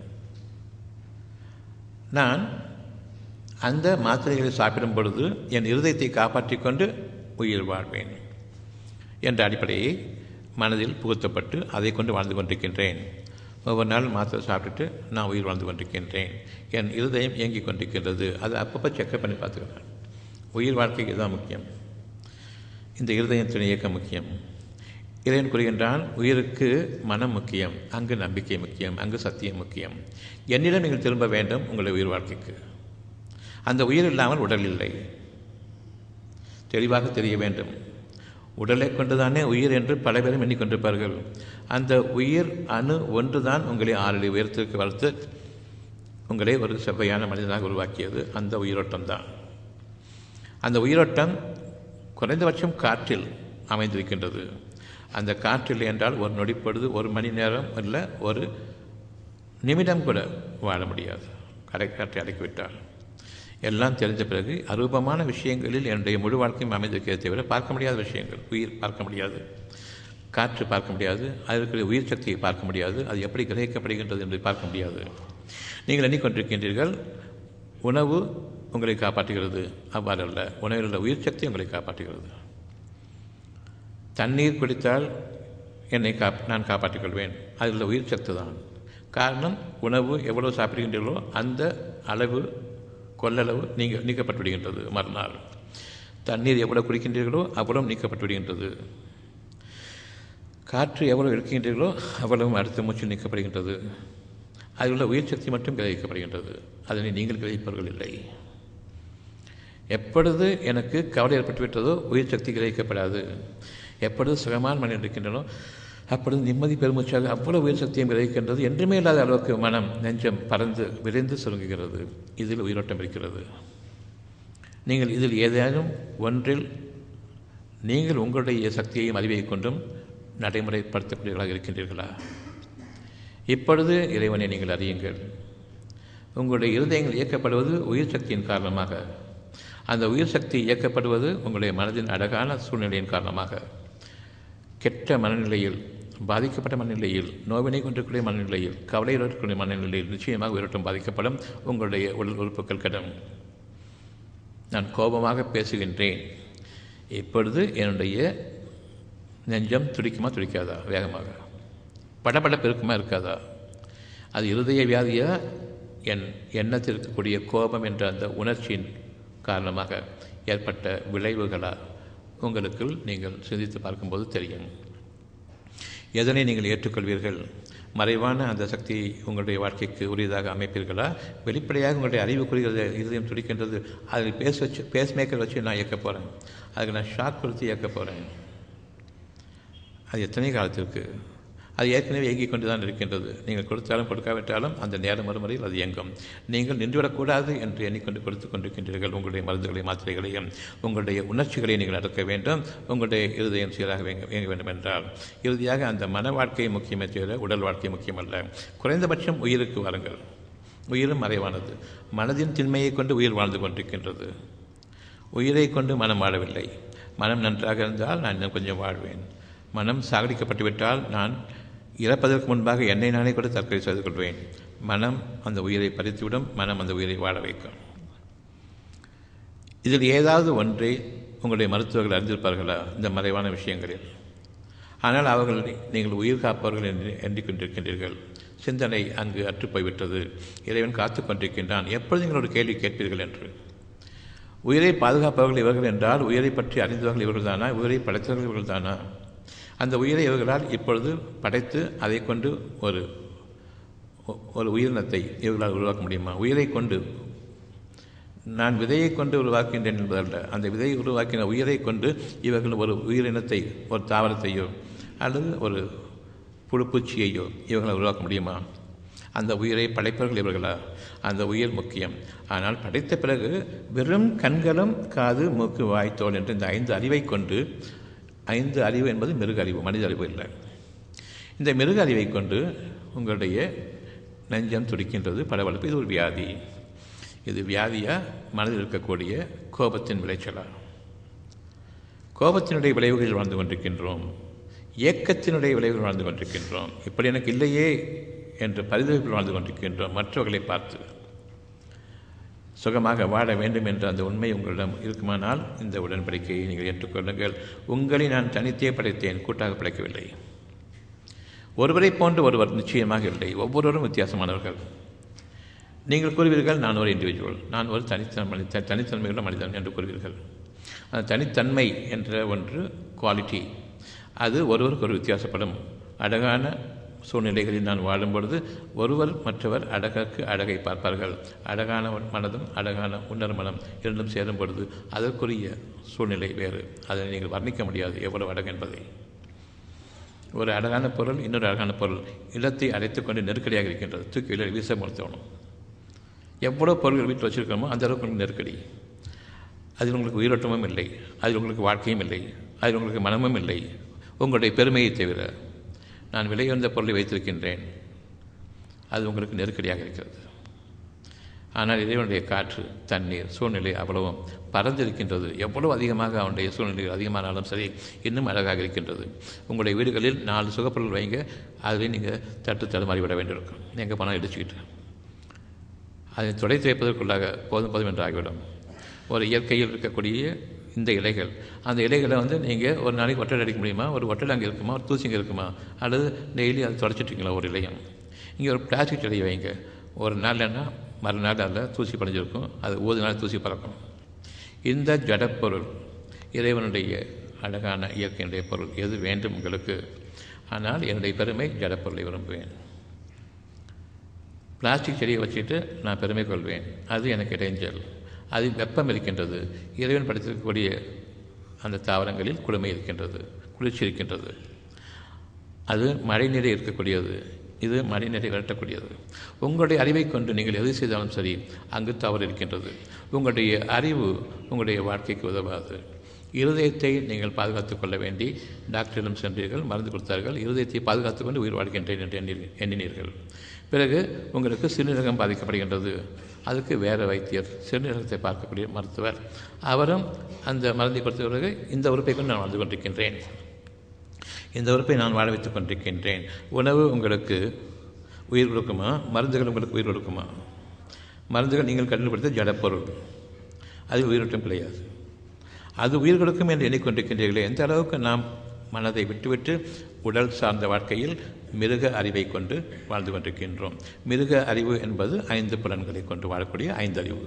நான் அந்த மாத்திரைகளை சாப்பிடும் பொழுது என் இருதயத்தை காப்பாற்றிக் கொண்டு உயிர் வாழ்வேன் என்ற அடிப்படையை மனதில் புகுத்தப்பட்டு அதை கொண்டு வாழ்ந்து கொண்டிருக்கின்றேன் ஒவ்வொரு நாள் மாத்திரை சாப்பிட்டுட்டு நான் உயிர் வாழ்ந்து கொண்டிருக்கின்றேன் என் இருதயம் இயங்கிக் கொண்டிருக்கின்றது அது அப்பப்போ செக்கப் பண்ணி பார்த்துக்கிறேன் உயிர் வாழ்க்கைக்கு தான் முக்கியம் இந்த இருதயத்தின் இயக்கம் முக்கியம் இறைவன் கூறுகின்றான் உயிருக்கு மனம் முக்கியம் அங்கு நம்பிக்கை முக்கியம் அங்கு சத்தியம் முக்கியம் என்னிடம் நீங்கள் திரும்ப வேண்டும் உங்களுடைய உயிர் வாழ்க்கைக்கு அந்த உயிர் இல்லாமல் உடல் இல்லை தெளிவாக தெரிய வேண்டும் உடலை கொண்டுதானே உயிர் என்று பல பேரும் எண்ணிக்கொண்டிருப்பார்கள் அந்த உயிர் அணு ஒன்றுதான் உங்களை ஆறடி உயரத்திற்கு வளர்த்து உங்களை ஒரு செவ்வையான மனிதனாக உருவாக்கியது அந்த உயிரோட்டம் தான் அந்த உயிரோட்டம் குறைந்தபட்சம் காற்றில் அமைந்திருக்கின்றது அந்த காற்றில் என்றால் ஒரு நொடிப்பொழுது ஒரு மணி நேரம் இல்லை ஒரு நிமிடம் கூட வாழ முடியாது கடை காற்றை அடக்கிவிட்டால் எல்லாம் தெரிஞ்ச பிறகு அரூபமான விஷயங்களில் என்னுடைய முழு வாழ்க்கையும் அமைந்திருக்கிறதை தவிர பார்க்க முடியாத விஷயங்கள் உயிர் பார்க்க முடியாது காற்று பார்க்க முடியாது அதற்கு உயிர் சக்தியை பார்க்க முடியாது அது எப்படி கிரகிக்கப்படுகின்றது என்று பார்க்க முடியாது நீங்கள் எண்ணிக்கொண்டிருக்கின்றீர்கள் உணவு உங்களை காப்பாற்றுகிறது அவ்வாறு அல்ல உணவில் உள்ள உயிர் சக்தி உங்களை காப்பாற்றுகிறது தண்ணீர் குடித்தால் என்னை காப் நான் காப்பாற்றிக் கொள்வேன் அதில் உள்ள உயிர் சக்தி தான் காரணம் உணவு எவ்வளவு சாப்பிடுகின்றீர்களோ அந்த அளவு கொள்ளளவு நீங்க நீக்கப்பட்டு விடுகின்றது மறுநாள் தண்ணீர் எவ்வளவு குடிக்கின்றீர்களோ அவ்வளவு நீக்கப்பட்டு விடுகின்றது காற்று எவ்வளவு எடுக்கின்றீர்களோ அவ்வளவும் அடுத்த மூச்சு நீக்கப்படுகின்றது அதில் உள்ள உயிர் சக்தி மட்டும் கிரகிக்கப்படுகின்றது அதனை நீங்கள் கிரகிப்பவர்கள் இல்லை எப்பொழுது எனக்கு கவலை ஏற்பட்டுவிட்டதோ உயிர் சக்தி கிரகிக்கப்படாது எப்பொழுது சுகமான மனிதன் இருக்கின்றனோ அப்பொழுது நிம்மதி பெருமூச்சாக அவ்வளவு உயிர் சக்தியும் கிரகிக்கின்றது என்றுமே இல்லாத அளவுக்கு மனம் நெஞ்சம் பறந்து விரைந்து சுருங்குகிறது இதில் உயிரோட்டம் இருக்கிறது நீங்கள் இதில் ஏதேனும் ஒன்றில் நீங்கள் உங்களுடைய சக்தியையும் அறிவையை கொண்டும் நடைமுறைப்படுத்தக்கூடியவர்களாக இருக்கின்றீர்களா இப்பொழுது இறைவனை நீங்கள் அறியுங்கள் உங்களுடைய இருதயங்கள் இயக்கப்படுவது உயிர் சக்தியின் காரணமாக அந்த உயிர் சக்தி இயக்கப்படுவது உங்களுடைய மனதின் அழகான சூழ்நிலையின் காரணமாக கெட்ட மனநிலையில் பாதிக்கப்பட்ட மனநிலையில் நோவினை கொண்டிருக்கூடிய மனநிலையில் கவலையில் இருக்கக்கூடிய மனநிலையில் நிச்சயமாக உயிரோட்டம் பாதிக்கப்படும் உங்களுடைய உடல் உறுப்புகள் கடன் நான் கோபமாக பேசுகின்றேன் இப்பொழுது என்னுடைய நெஞ்சம் துடிக்குமா துடிக்காதா வேகமாக படபடப்பு இருக்குமா இருக்காதா அது இருதய வியாதியா என் எண்ணத்தில் இருக்கக்கூடிய கோபம் என்ற அந்த உணர்ச்சியின் காரணமாக ஏற்பட்ட விளைவுகளா உங்களுக்குள் நீங்கள் சிந்தித்து பார்க்கும்போது தெரியும் எதனை நீங்கள் ஏற்றுக்கொள்வீர்கள் மறைவான அந்த சக்தியை உங்களுடைய வாழ்க்கைக்கு உரியதாக அமைப்பீர்களா வெளிப்படையாக உங்களுடைய அறிவுக்குரிய இதயம் துடிக்கின்றது அதில் பேச வச்சு பேஸ் மேக்கர் வச்சு நான் இயக்க போகிறேன் அதுக்கு நான் ஷாக் கொடுத்து இயக்க போகிறேன் அது எத்தனை காலத்திற்கு அது ஏற்கனவே இயங்கிக் கொண்டு தான் இருக்கின்றது நீங்கள் கொடுத்தாலும் கொடுக்காவிட்டாலும் அந்த நேரம் மறுமுறையில் அது இயங்கும் நீங்கள் நின்றுவிடக்கூடாது என்று எண்ணிக்கொண்டு கொடுத்து கொண்டிருக்கின்றீர்கள் உங்களுடைய மருந்துகளை மாத்திரைகளையும் உங்களுடைய உணர்ச்சிகளை நீங்கள் நடக்க வேண்டும் உங்களுடைய இருதயம் சீராக இயங்க வேண்டும் என்றால் இறுதியாக அந்த மன வாழ்க்கை முக்கியமே தவிர உடல் வாழ்க்கை முக்கியமல்ல குறைந்தபட்சம் உயிருக்கு வாருங்கள் உயிரும் மறைவானது மனதின் திண்மையை கொண்டு உயிர் வாழ்ந்து கொண்டிருக்கின்றது உயிரை கொண்டு மனம் வாழவில்லை மனம் நன்றாக இருந்தால் நான் இன்னும் கொஞ்சம் வாழ்வேன் மனம் சாகடிக்கப்பட்டு விட்டால் நான் இறப்பதற்கு முன்பாக என்னை நானே கூட தற்கொலை செய்து கொள்வேன் மனம் அந்த உயிரை பறித்துவிடும் மனம் அந்த உயிரை வாழ வைக்கும் இதில் ஏதாவது ஒன்றை உங்களுடைய மருத்துவர்கள் அறிந்திருப்பார்களா இந்த மறைவான விஷயங்களில் ஆனால் அவர்கள் நீங்கள் உயிர் காப்பவர்கள் என்று எண்ணிக்கொண்டிருக்கின்றீர்கள் சிந்தனை அங்கு அற்றுப்போய்விட்டது இறைவன் காத்து கொண்டிருக்கின்றான் எப்பொழுது நீங்கள் ஒரு கேள்வி கேட்பீர்கள் என்று உயிரை பாதுகாப்பவர்கள் இவர்கள் என்றால் உயிரை பற்றி அறிந்தவர்கள் இவர்கள் தானா உயிரை படைத்தவர்கள் இவர்கள் தானா அந்த உயிரை இவர்களால் இப்பொழுது படைத்து அதை கொண்டு ஒரு ஒரு உயிரினத்தை இவர்களால் உருவாக்க முடியுமா உயிரை கொண்டு நான் விதையை கொண்டு உருவாக்கின்றேன் என்பதல்ல அந்த விதையை உருவாக்கின உயிரை கொண்டு இவர்கள் ஒரு உயிரினத்தை ஒரு தாவரத்தையோ அல்லது ஒரு புழுப்பூச்சியையோ இவர்களை உருவாக்க முடியுமா அந்த உயிரை படைப்பவர்கள் இவர்களா அந்த உயிர் முக்கியம் ஆனால் படைத்த பிறகு வெறும் கண்களும் காது மூக்கு வாய் தோல் என்ற இந்த ஐந்து அறிவை கொண்டு ஐந்து அறிவு என்பது மிருக அறிவு மனித அறிவு இல்லை இந்த மிருக அறிவை கொண்டு உங்களுடைய நெஞ்சம் துடிக்கின்றது படவளப்பு இது ஒரு வியாதி இது வியாதியா மனதில் இருக்கக்கூடிய கோபத்தின் விளைச்சலா கோபத்தினுடைய விளைவுகள் வாழ்ந்து கொண்டிருக்கின்றோம் இயக்கத்தினுடைய விளைவுகள் வாழ்ந்து கொண்டிருக்கின்றோம் இப்படி எனக்கு இல்லையே என்ற பரிதவிப்பில் வாழ்ந்து கொண்டிருக்கின்றோம் மற்றவர்களை பார்த்து சுகமாக வாழ வேண்டும் என்ற அந்த உண்மை உங்களிடம் இருக்குமானால் இந்த உடன்படிக்கையை நீங்கள் ஏற்றுக்கொள்ளுங்கள் உங்களை நான் தனித்தே படைத்தேன் கூட்டாக படைக்கவில்லை ஒருவரை போன்று ஒருவர் நிச்சயமாக இல்லை ஒவ்வொருவரும் வித்தியாசமானவர்கள் நீங்கள் கூறுவீர்கள் நான் ஒரு இண்டிவிஜுவல் நான் ஒரு தனித்தன் மனித தனித்தன்மையுள்ள மனிதன் என்று கூறுவீர்கள் அந்த தனித்தன்மை என்ற ஒன்று குவாலிட்டி அது ஒருவருக்கு ஒரு வித்தியாசப்படும் அழகான சூழ்நிலைகளில் நான் வாழும் பொழுது ஒருவர் மற்றவர் அழகுக்கு அழகை பார்ப்பார்கள் அழகான மனதும் அழகான உணர் மனம் இரண்டும் சேரும் பொழுது அதற்குரிய சூழ்நிலை வேறு அதை நீங்கள் வர்ணிக்க முடியாது எவ்வளவு அழகு என்பதை ஒரு அழகான பொருள் இன்னொரு அழகான பொருள் இல்லத்தை அடைத்துக் கொண்டு நெருக்கடியாக இருக்கின்றது தூக்கி வெளியில் வீச தோணும் எவ்வளோ பொருள்கள் வீட்டில் வச்சுருக்கோமோ அந்த அளவுக்கு உங்களுக்கு நெருக்கடி அதில் உங்களுக்கு உயிரோட்டமும் இல்லை அதில் உங்களுக்கு வாழ்க்கையும் இல்லை அதில் உங்களுக்கு மனமும் இல்லை உங்களுடைய பெருமையை தவிர நான் விலையுயர்ந்த பொருளை வைத்திருக்கின்றேன் அது உங்களுக்கு நெருக்கடியாக இருக்கிறது ஆனால் இறைவனுடைய காற்று தண்ணீர் சூழ்நிலை அவ்வளவும் பறந்திருக்கின்றது எவ்வளவு அதிகமாக அவனுடைய சூழ்நிலைகள் அதிகமானாலும் சரி இன்னும் அழகாக இருக்கின்றது உங்களுடைய வீடுகளில் நாலு சுகப்பொருள் வைங்க அதில் நீங்கள் தட்டு தடுமாறி விட வேண்டியிருக்கும் எங்கே பணம் இடிச்சுக்கிட்டு அதை துடைத்து வைப்பதற்குள்ளாக போதும் போதும் என்று ஆகிவிடும் ஒரு இயற்கையில் இருக்கக்கூடிய இந்த இலைகள் அந்த இலைகளை வந்து நீங்கள் ஒரு நாளைக்கு ஒட்டடை அடிக்க முடியுமா ஒரு ஒட்டடை அங்கே இருக்குமா ஒரு தூசி அங்கே இருக்குமா அல்லது டெய்லி அதை தொடச்சிட்ருக்கீங்களா ஒரு இலையம் இங்கே ஒரு பிளாஸ்டிக் செடியை வைங்க ஒரு நாள்னா மறுநாள் அதில் தூசி படைஞ்சிருக்கும் அது ஊது நாள் தூசி பறக்கும் இந்த ஜடப்பொருள் இறைவனுடைய அழகான இயற்கையினுடைய பொருள் எது வேண்டும் உங்களுக்கு ஆனால் என்னுடைய பெருமை ஜடப்பொருளை விரும்புவேன் பிளாஸ்டிக் செடியை வச்சுட்டு நான் பெருமை கொள்வேன் அது எனக்கு இடைஞ்சல் அது வெப்பம் இருக்கின்றது இறைவன் படைத்திருக்கக்கூடிய அந்த தாவரங்களில் குளுமை இருக்கின்றது குளிர்ச்சி இருக்கின்றது அது மழை நீரை இருக்கக்கூடியது இது மழை நீரை விரட்டக்கூடியது உங்களுடைய அறிவை கொண்டு நீங்கள் எது செய்தாலும் சரி அங்கு தவறு இருக்கின்றது உங்களுடைய அறிவு உங்களுடைய வாழ்க்கைக்கு உதவாது இருதயத்தை நீங்கள் பாதுகாத்துக் கொள்ள வேண்டி டாக்டரிடம் சென்றீர்கள் மருந்து கொடுத்தார்கள் இருதயத்தை பாதுகாத்துக் கொண்டு உயிர் வாழ்கின்றேன் என்று எண்ணி எண்ணினீர்கள் பிறகு உங்களுக்கு சிறுநீரகம் பாதிக்கப்படுகின்றது அதுக்கு வேறு வைத்தியர் சிறுநீரகத்தை பார்க்கக்கூடிய மருத்துவர் அவரும் அந்த மருந்தை கொடுத்த பிறகு இந்த உறுப்பை கொண்டு நான் வாழ்ந்து கொண்டிருக்கின்றேன் இந்த உறுப்பை நான் வாழ வைத்துக் கொண்டிருக்கின்றேன் உணவு உங்களுக்கு உயிர் கொடுக்குமா மருந்துகள் உங்களுக்கு உயிர் கொடுக்குமா மருந்துகள் நீங்கள் கண்டுபிடித்த ஜடப்பொருள் அது உயிரோட்டம் கிடையாது அது உயிர் கொடுக்கும் என்று எண்ணிக்கொண்டிருக்கின்றீர்களே எந்த அளவுக்கு நாம் மனதை விட்டுவிட்டு உடல் சார்ந்த வாழ்க்கையில் மிருக அறிவை கொண்டு வாழ்ந்து கொண்டிருக்கின்றோம் மிருக அறிவு என்பது ஐந்து புலன்களை கொண்டு வாழக்கூடிய ஐந்து அறிவு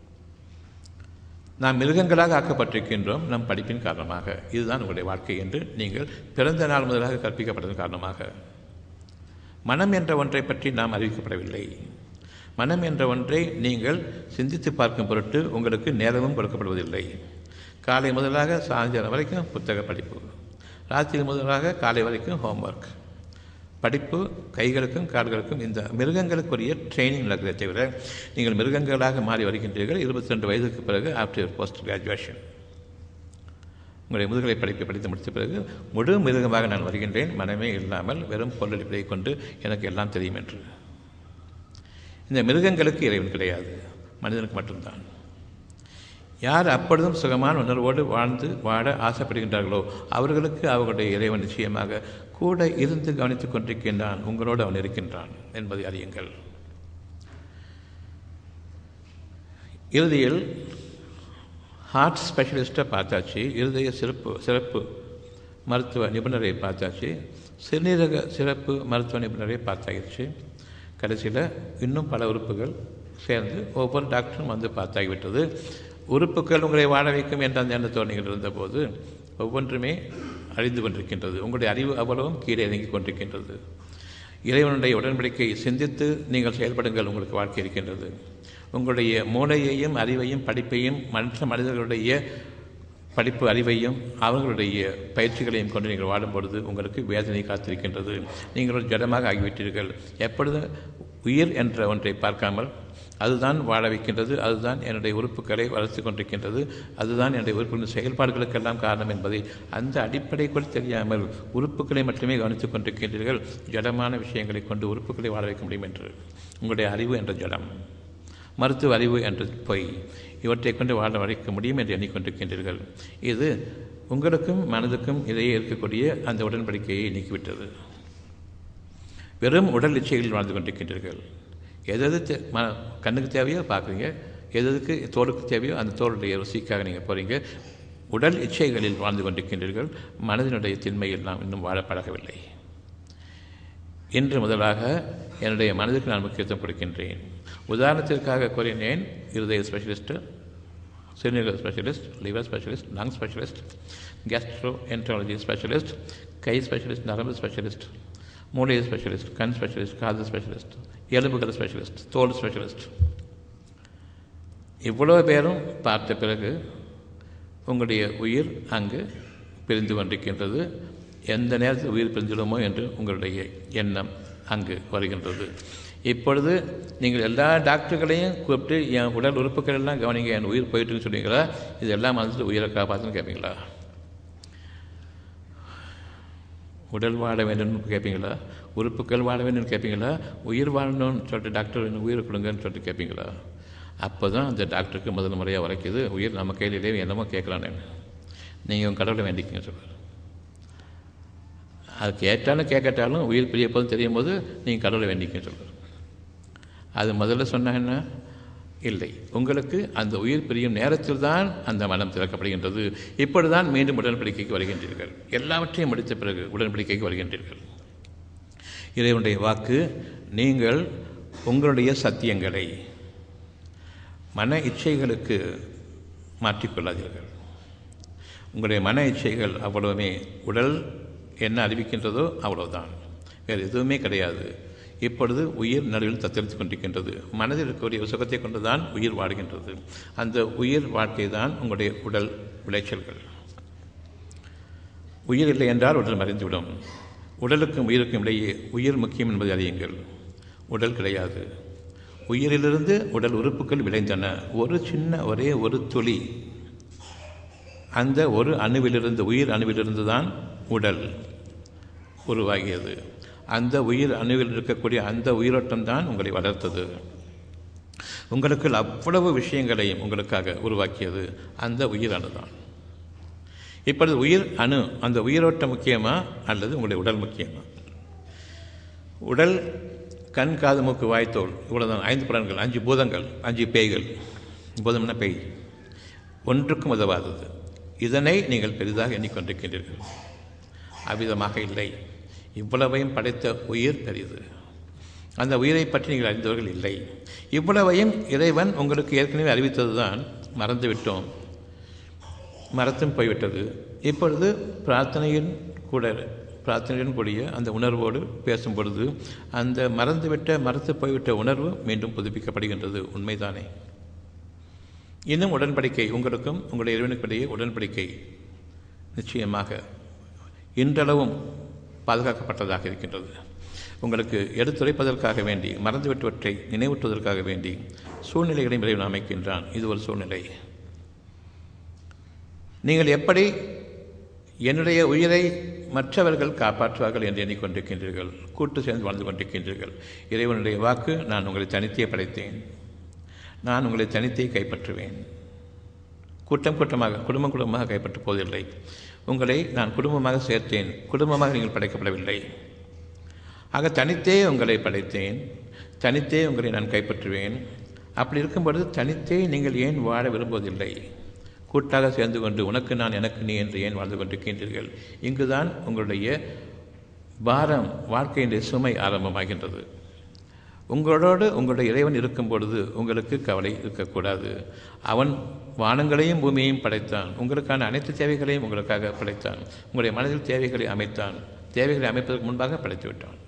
நாம் மிருகங்களாக ஆக்கப்பட்டிருக்கின்றோம் நம் படிப்பின் காரணமாக இதுதான் உங்களுடைய வாழ்க்கை என்று நீங்கள் பிறந்த நாள் முதலாக கற்பிக்கப்பட்டதன் காரணமாக மனம் என்ற ஒன்றை பற்றி நாம் அறிவிக்கப்படவில்லை மனம் என்ற ஒன்றை நீங்கள் சிந்தித்து பார்க்கும் பொருட்டு உங்களுக்கு நேரமும் கொடுக்கப்படுவதில்லை காலை முதலாக சாயந்தரம் வரைக்கும் புத்தக படிப்பு ராத்திரி முதலாக காலை வரைக்கும் ஹோம்ஒர்க் படிப்பு கைகளுக்கும் கால்களுக்கும் இந்த மிருகங்களுக்குரிய ட்ரைனிங் நடக்கிறத தவிர நீங்கள் மிருகங்களாக மாறி வருகின்றீர்கள் இருபத்தி ரெண்டு வயதுக்கு பிறகு ஆஃப்டர் போஸ்ட் கிராஜுவேஷன் உங்களுடைய முதுகலை படிப்பை படித்து முடித்த பிறகு முழு மிருகமாக நான் வருகின்றேன் மனமே இல்லாமல் வெறும் பொருளடிப்பதை கொண்டு எனக்கு எல்லாம் தெரியும் என்று இந்த மிருகங்களுக்கு இறைவன் கிடையாது மனிதனுக்கு மட்டும்தான் யார் அப்பொழுதும் சுகமான உணர்வோடு வாழ்ந்து வாழ ஆசைப்படுகின்றார்களோ அவர்களுக்கு அவர்களுடைய இறைவன் நிச்சயமாக கூட இருந்து கவனித்துக் கொண்டிருக்கின்றான் உங்களோடு அவன் இருக்கின்றான் என்பதை அறியுங்கள் இறுதியில் ஹார்ட் ஸ்பெஷலிஸ்ட்டை பார்த்தாச்சு இருதய சிறப்பு சிறப்பு மருத்துவ நிபுணரை பார்த்தாச்சு சிறுநீரக சிறப்பு மருத்துவ நிபுணரை பார்த்தாகிடுச்சு கடைசியில் இன்னும் பல உறுப்புகள் சேர்ந்து ஒவ்வொரு டாக்டரும் வந்து பார்த்தாகிவிட்டது உறுப்புகள் உங்களை வாழ வைக்கும் என்ற அந்த எண்ணத்தோடு நீங்கள் இருந்தபோது ஒவ்வொன்றுமே அழிந்து கொண்டிருக்கின்றது உங்களுடைய அறிவு அவ்வளவும் கீழே இறங்கிக் கொண்டிருக்கின்றது இறைவனுடைய உடன்படிக்கை சிந்தித்து நீங்கள் செயல்படுங்கள் உங்களுக்கு வாழ்க்கை இருக்கின்றது உங்களுடைய மூளையையும் அறிவையும் படிப்பையும் மற்ற மனிதர்களுடைய படிப்பு அறிவையும் அவர்களுடைய பயிற்சிகளையும் கொண்டு நீங்கள் வாடும் பொழுது உங்களுக்கு வேதனை காத்திருக்கின்றது நீங்கள் ஒரு ஜடமாக ஆகிவிட்டீர்கள் எப்பொழுது உயிர் என்ற ஒன்றை பார்க்காமல் அதுதான் வாழ வைக்கின்றது அதுதான் என்னுடைய உறுப்புகளை வளர்த்து கொண்டிருக்கின்றது அதுதான் என்னுடைய உறுப்புகளின் செயல்பாடுகளுக்கெல்லாம் காரணம் என்பதை அந்த அடிப்படை கூட தெரியாமல் உறுப்புகளை மட்டுமே கவனித்துக் கொண்டிருக்கின்றீர்கள் ஜடமான விஷயங்களை கொண்டு உறுப்புகளை வாழ வைக்க முடியும் என்று உங்களுடைய அறிவு என்ற ஜடம் மருத்துவ அறிவு என்ற பொய் இவற்றை கொண்டு வாழ வைக்க முடியும் என்று எண்ணிக்கொண்டிருக்கின்றீர்கள் இது உங்களுக்கும் மனதுக்கும் இடையே இருக்கக்கூடிய அந்த உடன்படிக்கையை நீக்கிவிட்டது வெறும் உடல் இச்சைகளில் வாழ்ந்து கொண்டிருக்கின்றீர்கள் எது தே ம கண்ணுக்கு தேவையோ பார்க்குறீங்க எதுக்கு தோலுக்கு தேவையோ அந்த தோலுடைய ருசிக்காக நீங்கள் போகிறீங்க உடல் இச்சைகளில் வாழ்ந்து கொண்டிருக்கின்றீர்கள் மனதினுடைய திண்மையில் நாம் இன்னும் வாழ பழகவில்லை இன்று முதலாக என்னுடைய மனதுக்கு நான் முக்கியத்துவம் கொடுக்கின்றேன் உதாரணத்திற்காக கூறினேன் இருதய ஸ்பெஷலிஸ்ட்டு சிறுநீரக specialist liver specialist lung specialist gastroenterology specialist கை ஸ்பெஷலிஸ்ட் நரம்பு ஸ்பெஷலிஸ்ட் மூளை ஸ்பெஷலிஸ்ட் கண் ஸ்பெஷலிஸ்ட் காது ஸ்பெஷலிஸ்ட் எலும்புகள் ஸ்பெஷலிஸ்ட் தோல் ஸ்பெஷலிஸ்ட் இவ்வளோ பேரும் பார்த்த பிறகு உங்களுடைய உயிர் அங்கு பிரிந்து கொண்டிருக்கின்றது எந்த நேரத்தில் உயிர் பிரிந்துடுமோ என்று உங்களுடைய எண்ணம் அங்கு வருகின்றது இப்பொழுது நீங்கள் எல்லா டாக்டர்களையும் கூப்பிட்டு என் உடல் உறுப்புகள் எல்லாம் கவனிங்க என் உயிர் போயிட்டுன்னு சொன்னீங்களா இது எல்லாம் மனசில் உயிரை காப்பாற்றுன்னு கேட்பீங்களா உடல் வாழ வேண்டும்னு கேட்பீங்களா உறுப்புகள் வாழ வேண்டும்னு கேட்பீங்களா உயிர் வாழணும்னு சொல்லிட்டு டாக்டர் என்ன உயிர் கொடுங்கன்னு சொல்லிட்டு கேட்பீங்களா அப்போ தான் அந்த டாக்டருக்கு முதல் முறையாக வரைக்குது உயிர் நம்ம கையில் இல்லையே என்னமோ கேட்கலான்னு நீங்கள் உங்கள் கடவுளை வேண்டிக்கங்க சொல்கிறார் அது கேட்டாலும் கேட்கட்டாலும் உயிர் பிரிய போதும் தெரியும் போது நீங்கள் கடவுளை வேண்டிக்கங்க சொல்கிறார் அது முதல்ல சொன்னாங்கன்னா இல்லை உங்களுக்கு அந்த உயிர் பிரியும் நேரத்தில் தான் அந்த மனம் திறக்கப்படுகின்றது இப்பொழுதுதான் மீண்டும் உடன்படிக்கைக்கு வருகின்றீர்கள் எல்லாவற்றையும் முடித்த பிறகு உடன்படிக்கைக்கு வருகின்றீர்கள் இறைவனுடைய வாக்கு நீங்கள் உங்களுடைய சத்தியங்களை மன இச்சைகளுக்கு மாற்றிக்கொள்ளாதீர்கள் உங்களுடைய மன இச்சைகள் அவ்வளவுமே உடல் என்ன அறிவிக்கின்றதோ அவ்வளவுதான் வேறு எதுவுமே கிடையாது இப்பொழுது உயிர் நடுவில் தத்தெடுத்து கொண்டிருக்கின்றது மனதில் இருக்கக்கூடிய சுகத்தை கொண்டுதான் உயிர் வாடுகின்றது அந்த உயிர் வாழ்க்கை தான் உங்களுடைய உடல் விளைச்சல்கள் உயிர் இல்லை என்றால் உடல் மறைந்துவிடும் உடலுக்கும் உயிருக்கும் இடையே உயிர் முக்கியம் என்பதை அறியுங்கள் உடல் கிடையாது உயிரிலிருந்து உடல் உறுப்புகள் விளைந்தன ஒரு சின்ன ஒரே ஒரு துளி அந்த ஒரு அணுவிலிருந்து உயிர் அணுவிலிருந்து தான் உடல் உருவாகியது அந்த உயிர் அணுவில் இருக்கக்கூடிய அந்த உயிரோட்டம் தான் உங்களை வளர்த்தது உங்களுக்கு அவ்வளவு விஷயங்களையும் உங்களுக்காக உருவாக்கியது அந்த உயிர் அணுதான் இப்பொழுது உயிர் அணு அந்த உயிரோட்டம் முக்கியமா அல்லது உங்களுடைய உடல் முக்கியமா உடல் கண் காது மூக்கு வாய்த்தோல் இவ்வளோதான் ஐந்து புலன்கள் அஞ்சு பூதங்கள் அஞ்சு பேய்கள் பூதம்னா பேய் ஒன்றுக்கும் உதவாதது இதனை நீங்கள் பெரிதாக எண்ணிக்கொண்டிருக்கின்றீர்கள் அவ்விதமாக இல்லை இவ்வளவையும் படைத்த உயிர் பெரியது அந்த உயிரை பற்றி நீங்கள் அறிந்தவர்கள் இல்லை இவ்வளவையும் இறைவன் உங்களுக்கு ஏற்கனவே அறிவித்தது தான் மறந்துவிட்டோம் மறத்தும் போய்விட்டது இப்பொழுது பிரார்த்தனையின் கூட பிரார்த்தனையுடன் கூடிய அந்த உணர்வோடு பேசும் பொழுது அந்த மறந்துவிட்ட மறந்து போய்விட்ட உணர்வு மீண்டும் புதுப்பிக்கப்படுகின்றது உண்மைதானே இன்னும் உடன்படிக்கை உங்களுக்கும் உங்களுடைய இறைவனுக்கிடையே உடன்படிக்கை நிச்சயமாக இன்றளவும் பாதுகாக்கப்பட்டதாக இருக்கின்றது உங்களுக்கு எடுத்துரைப்பதற்காக வேண்டி மறந்துவிட்டவற்றை நினைவூட்டுவதற்காக வேண்டி சூழ்நிலைகளை இறைவன் அமைக்கின்றான் இது ஒரு சூழ்நிலை நீங்கள் எப்படி என்னுடைய உயிரை மற்றவர்கள் காப்பாற்றுவார்கள் என்று எண்ணிக்கொண்டிருக்கின்றீர்கள் கூட்டு சேர்ந்து வாழ்ந்து கொண்டிருக்கின்றீர்கள் இறைவனுடைய வாக்கு நான் உங்களை தனித்தே படைத்தேன் நான் உங்களை தனித்தே கைப்பற்றுவேன் கூட்டம் கூட்டமாக குடும்பம் குடும்பமாக கைப்பற்றப் போவதில்லை உங்களை நான் குடும்பமாக சேர்த்தேன் குடும்பமாக நீங்கள் படைக்கப்படவில்லை ஆக தனித்தே உங்களை படைத்தேன் தனித்தே உங்களை நான் கைப்பற்றுவேன் அப்படி இருக்கும்பொழுது தனித்தே நீங்கள் ஏன் வாழ விரும்புவதில்லை கூட்டாக சேர்ந்து கொண்டு உனக்கு நான் எனக்கு நீ என்று ஏன் வாழ்ந்து கொண்டிருக்கின்றீர்கள் இங்குதான் உங்களுடைய பாரம் வாழ்க்கையினுடைய சுமை ஆரம்பமாகின்றது உங்களோடு உங்களுடைய இறைவன் இருக்கும் பொழுது உங்களுக்கு கவலை இருக்கக்கூடாது அவன் வானங்களையும் பூமியையும் படைத்தான் உங்களுக்கான அனைத்து தேவைகளையும் உங்களுக்காக படைத்தான் உங்களுடைய மனதில் தேவைகளை அமைத்தான் தேவைகளை அமைப்பதற்கு முன்பாக படைத்து விட்டான்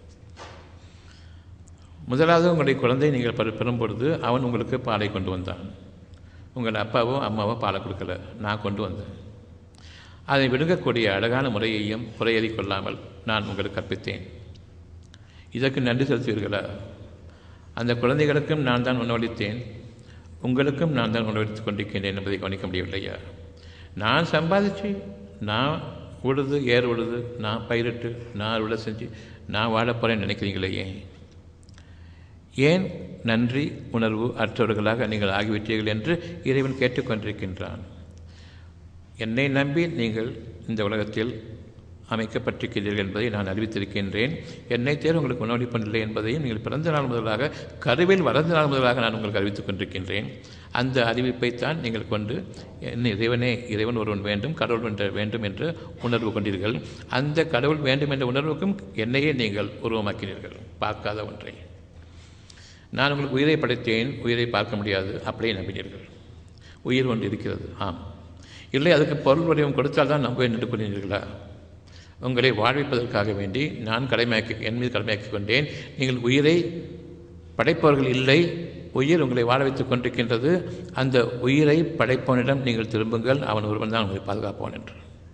முதலாவது உங்களுடைய குழந்தை நீங்கள் பெறு பெறும் பொழுது அவன் உங்களுக்கு பாலை கொண்டு வந்தான் உங்கள் அப்பாவோ அம்மாவோ பாலை கொடுக்கல நான் கொண்டு வந்தேன் அதை விழுங்கக்கூடிய அழகான முறையையும் குறையறி கொள்ளாமல் நான் உங்களுக்கு கற்பித்தேன் இதற்கு நன்றி செலுத்துவீர்களா அந்த குழந்தைகளுக்கும் நான் தான் உணவளித்தேன் உங்களுக்கும் நான் தான் உணவளித்துக் கொண்டிருக்கின்றேன் என்பதை கவனிக்க முடியவில்லையா நான் சம்பாதிச்சு நான் உழுது ஏர் உழுது நான் பயிரிட்டு நான் அறுவடை செஞ்சு நான் வாழப் போகிறேன்னு நினைக்கிறீங்களே ஏன் ஏன் நன்றி உணர்வு அற்றவர்களாக நீங்கள் ஆகிவிட்டீர்கள் என்று இறைவன் கேட்டுக்கொண்டிருக்கின்றான் என்னை நம்பி நீங்கள் இந்த உலகத்தில் அமைக்கப்பட்டிருக்கிறீர்கள் என்பதை நான் அறிவித்திருக்கின்றேன் என்னை தேர் உங்களுக்கு உணவளிப்பதில்லை என்பதையும் நீங்கள் பிறந்த நாள் முதலாக கருவில் வளர்ந்த நாள் முதலாக நான் உங்களுக்கு அறிவித்துக் கொண்டிருக்கின்றேன் அந்த அறிவிப்பைத்தான் நீங்கள் கொண்டு என்ன இறைவனே இறைவன் ஒருவன் வேண்டும் கடவுள் என்ற வேண்டும் என்று உணர்வு கொண்டீர்கள் அந்த கடவுள் வேண்டும் என்ற உணர்வுக்கும் என்னையே நீங்கள் உருவமாக்கினீர்கள் பார்க்காத ஒன்றை நான் உங்களுக்கு உயிரை படைத்தேன் உயிரை பார்க்க முடியாது அப்படியே நம்பினீர்கள் உயிர் ஒன்று இருக்கிறது ஆம் இல்லை அதுக்கு பொருள் வடிவம் கொடுத்தால் தான் நம்புவேன் என்று கூறினீர்களா உங்களை வாழ்விப்பதற்காக வேண்டி நான் கடமையாக்கி என் மீது கடமையாக்கி கொண்டேன் நீங்கள் உயிரை படைப்பவர்கள் இல்லை உயிர் உங்களை வாழ வைத்துக் கொண்டிருக்கின்றது அந்த உயிரை படைப்பவனிடம் நீங்கள் திரும்புங்கள் அவன் ஒருவன் தான் உங்களை பாதுகாப்பவன் என்று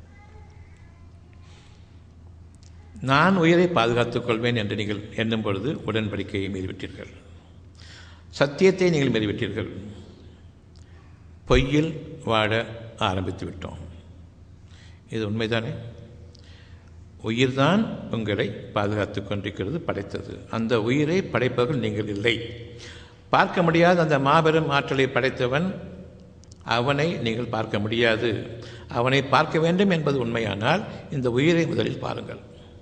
நான் உயிரை பாதுகாத்துக் கொள்வேன் என்று நீங்கள் எண்ணும் பொழுது உடன்படிக்கையை மீறிவிட்டீர்கள் சத்தியத்தை நீங்கள் மீறிவிட்டீர்கள் பொய்யில் வாழ ஆரம்பித்து விட்டோம் இது உண்மைதானே உயிர்தான் உங்களை பாதுகாத்து கொண்டிருக்கிறது படைத்தது அந்த உயிரை படைப்பவர்கள் நீங்கள் இல்லை பார்க்க முடியாத அந்த மாபெரும் ஆற்றலை படைத்தவன் அவனை நீங்கள் பார்க்க முடியாது அவனை பார்க்க வேண்டும் என்பது உண்மையானால் இந்த உயிரை முதலில் பாருங்கள்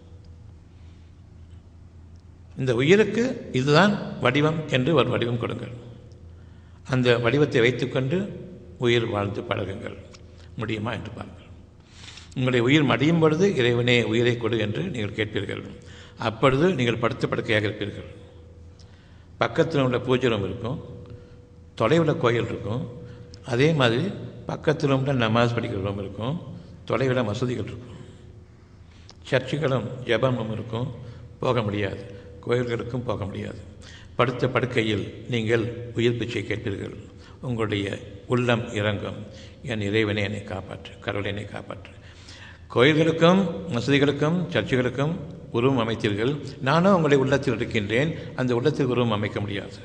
இந்த உயிருக்கு இதுதான் வடிவம் என்று ஒரு வடிவம் கொடுங்கள் அந்த வடிவத்தை வைத்துக்கொண்டு உயிர் வாழ்ந்து பழகுங்கள் முடியுமா என்று பாருங்கள் உங்களுடைய உயிர் மடியும் பொழுது இறைவனே உயிரை கொடு என்று நீங்கள் கேட்பீர்கள் அப்பொழுது நீங்கள் படுத்து படுக்கையாக இருப்பீர்கள் பக்கத்தில் உள்ள பூஜரம் இருக்கும் தொலைவில் கோயில் இருக்கும் அதே மாதிரி பக்கத்தில் உள்ள நமாஸ் படிக்கிற ரூம் இருக்கும் தொலைவில் மசூதிகள் இருக்கும் சர்ச்சுகளும் ஜபமும் இருக்கும் போக முடியாது கோயில்களுக்கும் போக முடியாது படுத்த படுக்கையில் நீங்கள் உயிர் பிச்சை கேட்பீர்கள் உங்களுடைய உள்ளம் இறங்கும் என் இறைவனை என்னை காப்பாற்று கடவுளை என்னை காப்பாற்று கோயில்களுக்கும் மசூதிகளுக்கும் சர்ச்சுகளுக்கும் உருவம் அமைத்தீர்கள் நானும் உங்களுடைய உள்ளத்தில் இருக்கின்றேன் அந்த உள்ளத்தில் உருவம் அமைக்க முடியாது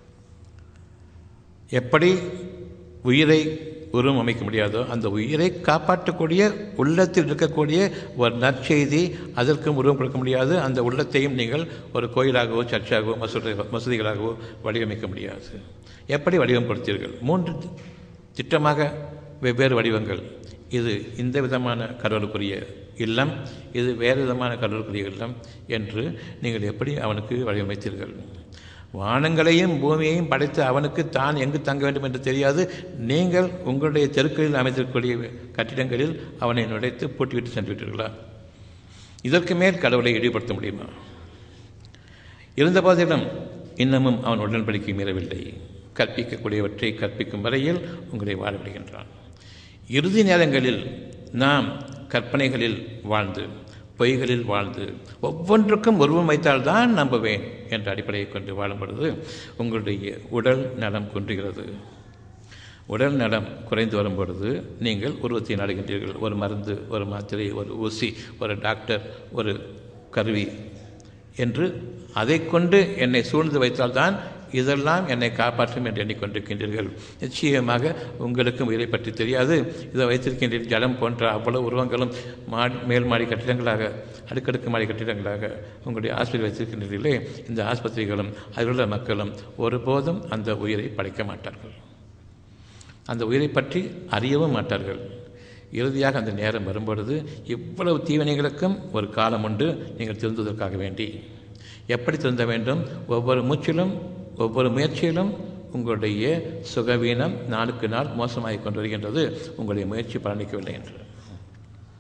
எப்படி உயிரை உருவம் அமைக்க முடியாதோ அந்த உயிரை காப்பாற்றக்கூடிய உள்ளத்தில் இருக்கக்கூடிய ஒரு நற்செய்தி அதற்கும் உருவம் கொடுக்க முடியாது அந்த உள்ளத்தையும் நீங்கள் ஒரு கோயிலாகவோ சர்ச்சாகவோ மசூதி மசூதிகளாகவோ வடிவமைக்க முடியாது எப்படி வடிவம் கொடுத்தீர்கள் மூன்று திட்டமாக வெவ்வேறு வடிவங்கள் இது இந்த விதமான கடவுளுக்குரிய இல்லம் இது வேறு விதமான கடவுளுக்குரிய இல்லம் என்று நீங்கள் எப்படி அவனுக்கு வடிவமைத்தீர்கள் வானங்களையும் பூமியையும் படைத்து அவனுக்கு தான் எங்கு தங்க வேண்டும் என்று தெரியாது நீங்கள் உங்களுடைய தெருக்களில் அமைத்திருக்கக்கூடிய கட்டிடங்களில் அவனை நுழைத்து பூட்டிவிட்டு சென்று விட்டீர்களா இதற்கு மேல் கடவுளை இழிவுபடுத்த முடியுமா இருந்த போதிலும் இன்னமும் அவன் உடன்படிக்கை மீறவில்லை கற்பிக்கக்கூடியவற்றை கற்பிக்கும் வரையில் உங்களை வாழ விடுகின்றான் இறுதி நேரங்களில் நாம் கற்பனைகளில் வாழ்ந்து பொய்களில் வாழ்ந்து ஒவ்வொன்றுக்கும் உருவம் வைத்தால்தான் நம்புவேன் என்ற அடிப்படையை கொண்டு வாழும் பொழுது உங்களுடைய உடல் நலம் குன்றுகிறது உடல் நலம் குறைந்து வரும் பொழுது நீங்கள் உருவத்தை நாடுகின்றீர்கள் ஒரு மருந்து ஒரு மாத்திரை ஒரு ஊசி ஒரு டாக்டர் ஒரு கருவி என்று அதை கொண்டு என்னை சூழ்ந்து வைத்தால்தான் இதெல்லாம் என்னை காப்பாற்றும் என்று எண்ணிக்கொண்டிருக்கின்றீர்கள் நிச்சயமாக உங்களுக்கும் இதை பற்றி தெரியாது இதை வைத்திருக்கின்றீர்கள் ஜலம் போன்ற அவ்வளவு உருவங்களும் மாடி மேல் மாடி கட்டிடங்களாக அடுக்கடுக்கு மாடி கட்டிடங்களாக உங்களுடைய ஆஸ்பத்திரி வைத்திருக்கின்றீர்களே இந்த ஆஸ்பத்திரிகளும் அதில் உள்ள மக்களும் ஒருபோதும் அந்த உயிரை படைக்க மாட்டார்கள் அந்த உயிரை பற்றி அறியவும் மாட்டார்கள் இறுதியாக அந்த நேரம் வரும்பொழுது இவ்வளவு தீவினைகளுக்கும் ஒரு காலம் உண்டு நீங்கள் திருந்துவதற்காக வேண்டி எப்படி திருந்த வேண்டும் ஒவ்வொரு மூச்சிலும் ஒவ்வொரு முயற்சியிலும் உங்களுடைய சுகவீனம் நாளுக்கு நாள் மோசமாகிக் கொண்டு வருகின்றது உங்களுடைய முயற்சி பலனிக்கவில்லை என்று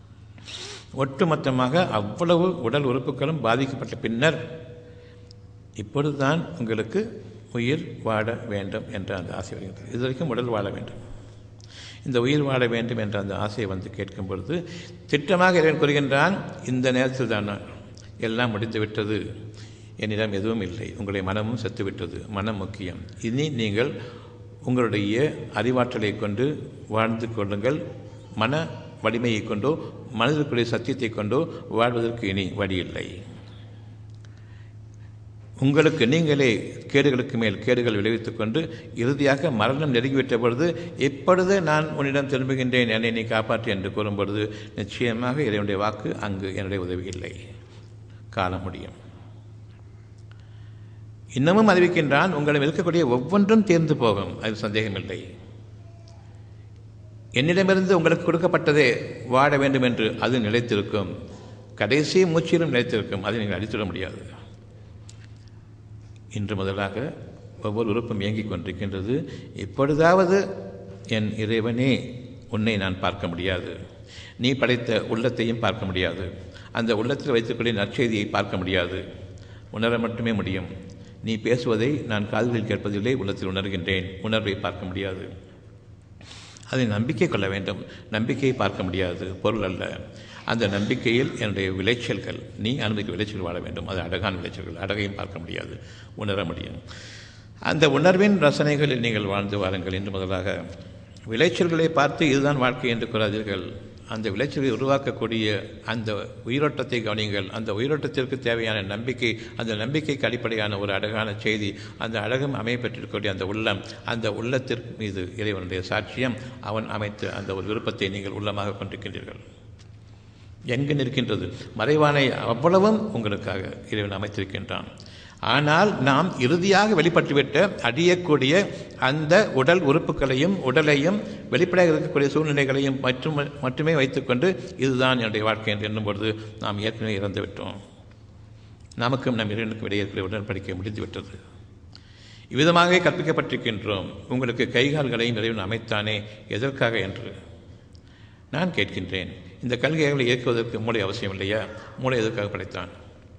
ஒட்டுமொத்தமாக அவ்வளவு உடல் உறுப்புகளும் பாதிக்கப்பட்ட பின்னர் இப்பொழுதுதான் உங்களுக்கு உயிர் வாழ வேண்டும் என்ற அந்த ஆசை வருகிறது இது வரைக்கும் உடல் வாழ வேண்டும் இந்த உயிர் வாழ வேண்டும் என்ற அந்த ஆசையை வந்து கேட்கும் பொழுது திட்டமாக இறைவன் கூறுகின்றான் இந்த நேரத்தில் தான் எல்லாம் முடிந்து விட்டது என்னிடம் எதுவும் இல்லை உங்களுடைய மனமும் செத்துவிட்டது மனம் முக்கியம் இனி நீங்கள் உங்களுடைய அறிவாற்றலை கொண்டு வாழ்ந்து கொள்ளுங்கள் மன வலிமையை கொண்டோ மனதிற்குரிய சத்தியத்தை கொண்டோ வாழ்வதற்கு இனி வழி இல்லை உங்களுக்கு நீங்களே கேடுகளுக்கு மேல் கேடுகள் விளைவித்துக் கொண்டு இறுதியாக மரணம் நெருங்கிவிட்ட பொழுது எப்பொழுது நான் உன்னிடம் திரும்புகின்றேன் என்னை நீ காப்பாற்று என்று கூறும் பொழுது நிச்சயமாக இறைவனுடைய வாக்கு அங்கு என்னுடைய உதவி இல்லை காண முடியும் இன்னமும் அறிவிக்கின்றான் உங்களிடம் இருக்கக்கூடிய ஒவ்வொன்றும் தேர்ந்து போகும் அது சந்தேகமில்லை என்னிடமிருந்து உங்களுக்கு கொடுக்கப்பட்டதே வாழ வேண்டும் என்று அது நிலைத்திருக்கும் கடைசி மூச்சிலும் நிலைத்திருக்கும் அதை நீங்கள் அடித்துவிட முடியாது இன்று முதலாக ஒவ்வொரு உறுப்பும் இயங்கிக் கொண்டிருக்கின்றது இப்பொழுதாவது என் இறைவனே உன்னை நான் பார்க்க முடியாது நீ படைத்த உள்ளத்தையும் பார்க்க முடியாது அந்த உள்ளத்தில் வைத்துக்கூடிய நற்செய்தியை பார்க்க முடியாது உணர மட்டுமே முடியும் நீ பேசுவதை நான் காதுகளில் கேட்பதில்லை உள்ளத்தில் உணர்கின்றேன் உணர்வை பார்க்க முடியாது அதை நம்பிக்கை கொள்ள வேண்டும் நம்பிக்கையை பார்க்க முடியாது பொருள் அல்ல அந்த நம்பிக்கையில் என்னுடைய விளைச்சல்கள் நீ அனுமதிக்க விளைச்சல் வாழ வேண்டும் அது அழகான விளைச்சல்கள் அழகையும் பார்க்க முடியாது உணர முடியும் அந்த உணர்வின் ரசனைகளில் நீங்கள் வாழ்ந்து வாருங்கள் என்று முதலாக விளைச்சல்களை பார்த்து இதுதான் வாழ்க்கை என்று கூறாதீர்கள் அந்த விளைச்சலை உருவாக்கக்கூடிய அந்த உயிரோட்டத்தை கவனியுங்கள் அந்த உயிரோட்டத்திற்கு தேவையான நம்பிக்கை அந்த நம்பிக்கைக்கு அடிப்படையான ஒரு அழகான செய்தி அந்த அழகும் அமையப்பட்டிருக்கக்கூடிய அந்த உள்ளம் அந்த உள்ளத்திற்கு மீது இறைவனுடைய சாட்சியம் அவன் அமைத்த அந்த ஒரு விருப்பத்தை நீங்கள் உள்ளமாக கொண்டிருக்கின்றீர்கள் எங்கு நிற்கின்றது மறைவானை அவ்வளவும் உங்களுக்காக இறைவன் அமைத்திருக்கின்றான் ஆனால் நாம் இறுதியாக வெளிப்பட்டுவிட்ட அடியக்கூடிய அந்த உடல் உறுப்புகளையும் உடலையும் வெளிப்படையாக இருக்கக்கூடிய சூழ்நிலைகளையும் மற்றும் மட்டுமே வைத்துக்கொண்டு இதுதான் என்னுடைய வாழ்க்கை என்று எண்ணும் பொழுது நாம் ஏற்கனவே இறந்து விட்டோம் நமக்கும் நம் இறைவனுக்கும் இடையே இருக்கிற உடன்படிக்கை முடிந்துவிட்டது இவ்விதமாக கற்பிக்கப்பட்டிருக்கின்றோம் உங்களுக்கு கைகால்களையும் இறைவன் அமைத்தானே எதற்காக என்று நான் கேட்கின்றேன் இந்த கல்விகளை இயக்குவதற்கு மூளை அவசியம் இல்லையா மூளை எதற்காக படைத்தான்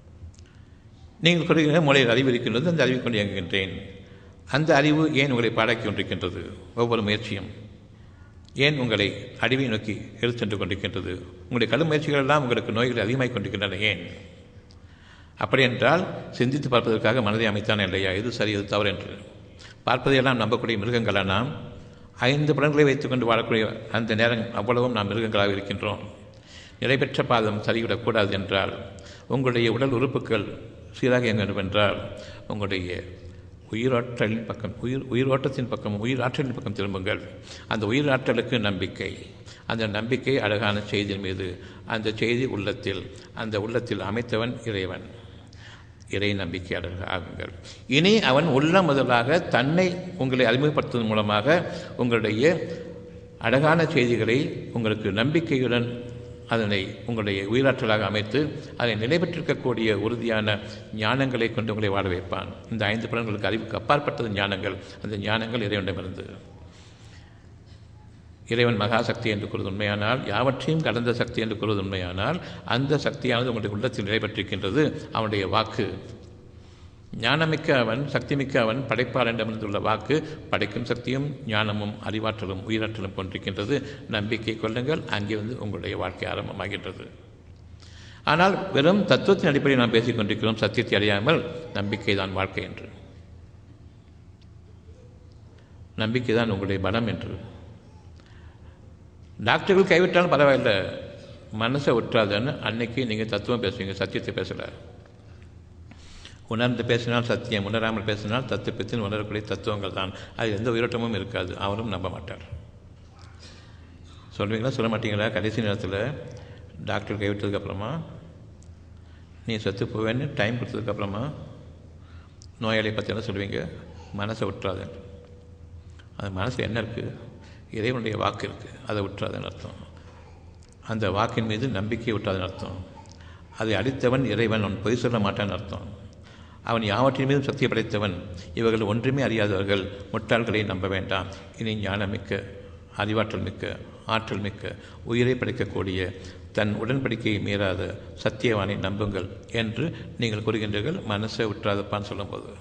நீங்கள் கூறுகிற மூளையில் அறிவு இருக்கின்றது அந்த அறிவை கொண்டு இயங்குகின்றேன் அந்த அறிவு ஏன் உங்களை பாடாக்கி கொண்டிருக்கின்றது ஒவ்வொரு முயற்சியும் ஏன் உங்களை அறிவை நோக்கி எடுத்து சென்று கொண்டிருக்கின்றது உங்களுடைய கடும் முயற்சிகள் எல்லாம் உங்களுக்கு நோய்களை அதிகமாகிக் கொண்டிருக்கின்றன ஏன் அப்படி என்றால் சிந்தித்து பார்ப்பதற்காக மனதை அமைத்தானே இல்லையா இது சரி இது தவறு என்று பார்ப்பதையெல்லாம் நம்பக்கூடிய மிருகங்களா நாம் ஐந்து பலன்களை வைத்துக்கொண்டு வாழக்கூடிய அந்த நேரம் அவ்வளவும் நாம் மிருகங்களாக இருக்கின்றோம் நிறைவேற்ற பாதம் சரிவிடக்கூடாது என்றால் உங்களுடைய உடல் உறுப்புகள் சீராக இயங்க வேண்டும் என்றால் உங்களுடைய உயிராற்றலின் பக்கம் உயிர் உயிரோட்டத்தின் பக்கம் உயிராற்றலின் பக்கம் திரும்புங்கள் அந்த உயிராற்றலுக்கு நம்பிக்கை அந்த நம்பிக்கை அழகான செய்தியின் மீது அந்த செய்தி உள்ளத்தில் அந்த உள்ளத்தில் அமைத்தவன் இறைவன் இறை நம்பிக்கையாளர்கள் ஆகுங்கள் இனி அவன் உள்ள முதலாக தன்னை உங்களை அறிமுகப்படுத்துவதன் மூலமாக உங்களுடைய அழகான செய்திகளை உங்களுக்கு நம்பிக்கையுடன் அதனை உங்களுடைய உயிராற்றலாக அமைத்து அதை நிலைபெற்றிருக்கக்கூடிய உறுதியான ஞானங்களை கொண்டு உங்களை வாழ வைப்பான் இந்த ஐந்து புலன்களுக்கு அறிவுக்கு அப்பாற்பட்டது ஞானங்கள் அந்த ஞானங்கள் இறைவனிடமிருந்து இறைவன் மகாசக்தி என்று கூறுவது உண்மையானால் யாவற்றையும் கடந்த சக்தி என்று கூறுவது உண்மையானால் அந்த சக்தியானது உங்களுடைய உள்ளத்தில் நிலைபெற்றிருக்கின்றது அவனுடைய வாக்கு ஞானமிக்க அவன் சக்திமிக்க அவன் படைப்பாளனிடமிருந்துள்ள வாக்கு படைக்கும் சக்தியும் ஞானமும் அறிவாற்றலும் உயிராற்றலும் கொண்டிருக்கின்றது நம்பிக்கை கொள்ளுங்கள் அங்கே வந்து உங்களுடைய வாழ்க்கை ஆரம்பமாகின்றது ஆனால் வெறும் தத்துவத்தின் அடிப்படையில் நாம் பேசிக் கொண்டிருக்கிறோம் சத்தியத்தை அறியாமல் நம்பிக்கை தான் வாழ்க்கை என்று நம்பிக்கை தான் உங்களுடைய பலம் என்று டாக்டர்கள் கைவிட்டாலும் பரவாயில்லை மனசை விட்டுறாதுன்னு அன்னைக்கு நீங்கள் தத்துவம் பேசுவீங்க சத்தியத்தை பேசலை உணர்ந்து பேசினால் சத்தியம் உணராமல் பேசினால் தத்துவத்தின் உணரக்கூடிய தத்துவங்கள் தான் அது எந்த உயிரோட்டமும் இருக்காது அவரும் நம்ப மாட்டார் சொல்வீங்களா சொல்ல மாட்டீங்களா கடைசி நேரத்தில் டாக்டர் கைவிட்டதுக்கப்புறமா நீ செத்து போவேன்னு டைம் கொடுத்ததுக்கப்புறமா நோயாளியை பற்றி என்ன சொல்லுவீங்க மனசை விட்டுறாது அது மனசு என்ன இருக்குது இறைவனுடைய வாக்கு இருக்குது அதை விட்டுறாதுன்னு அர்த்தம் அந்த வாக்கின் மீது நம்பிக்கை விட்டாதுன்னு அர்த்தம் அதை அடித்தவன் இறைவன் அவன் பொய் சொல்ல மாட்டான்னு அர்த்தம் அவன் யாவற்றின் மீதும் சத்திய படைத்தவன் இவர்கள் ஒன்றுமே அறியாதவர்கள் முட்டாள்களை நம்ப வேண்டாம் இனி ஞானமிக்க அறிவாற்றல் மிக்க ஆற்றல் மிக்க உயிரை படைக்கக்கூடிய தன் உடன்படிக்கையை மீறாத சத்தியவானை நம்புங்கள் என்று நீங்கள் கூறுகின்றீர்கள் மனசை விட்டுறாதப்பான்னு சொல்லும்போது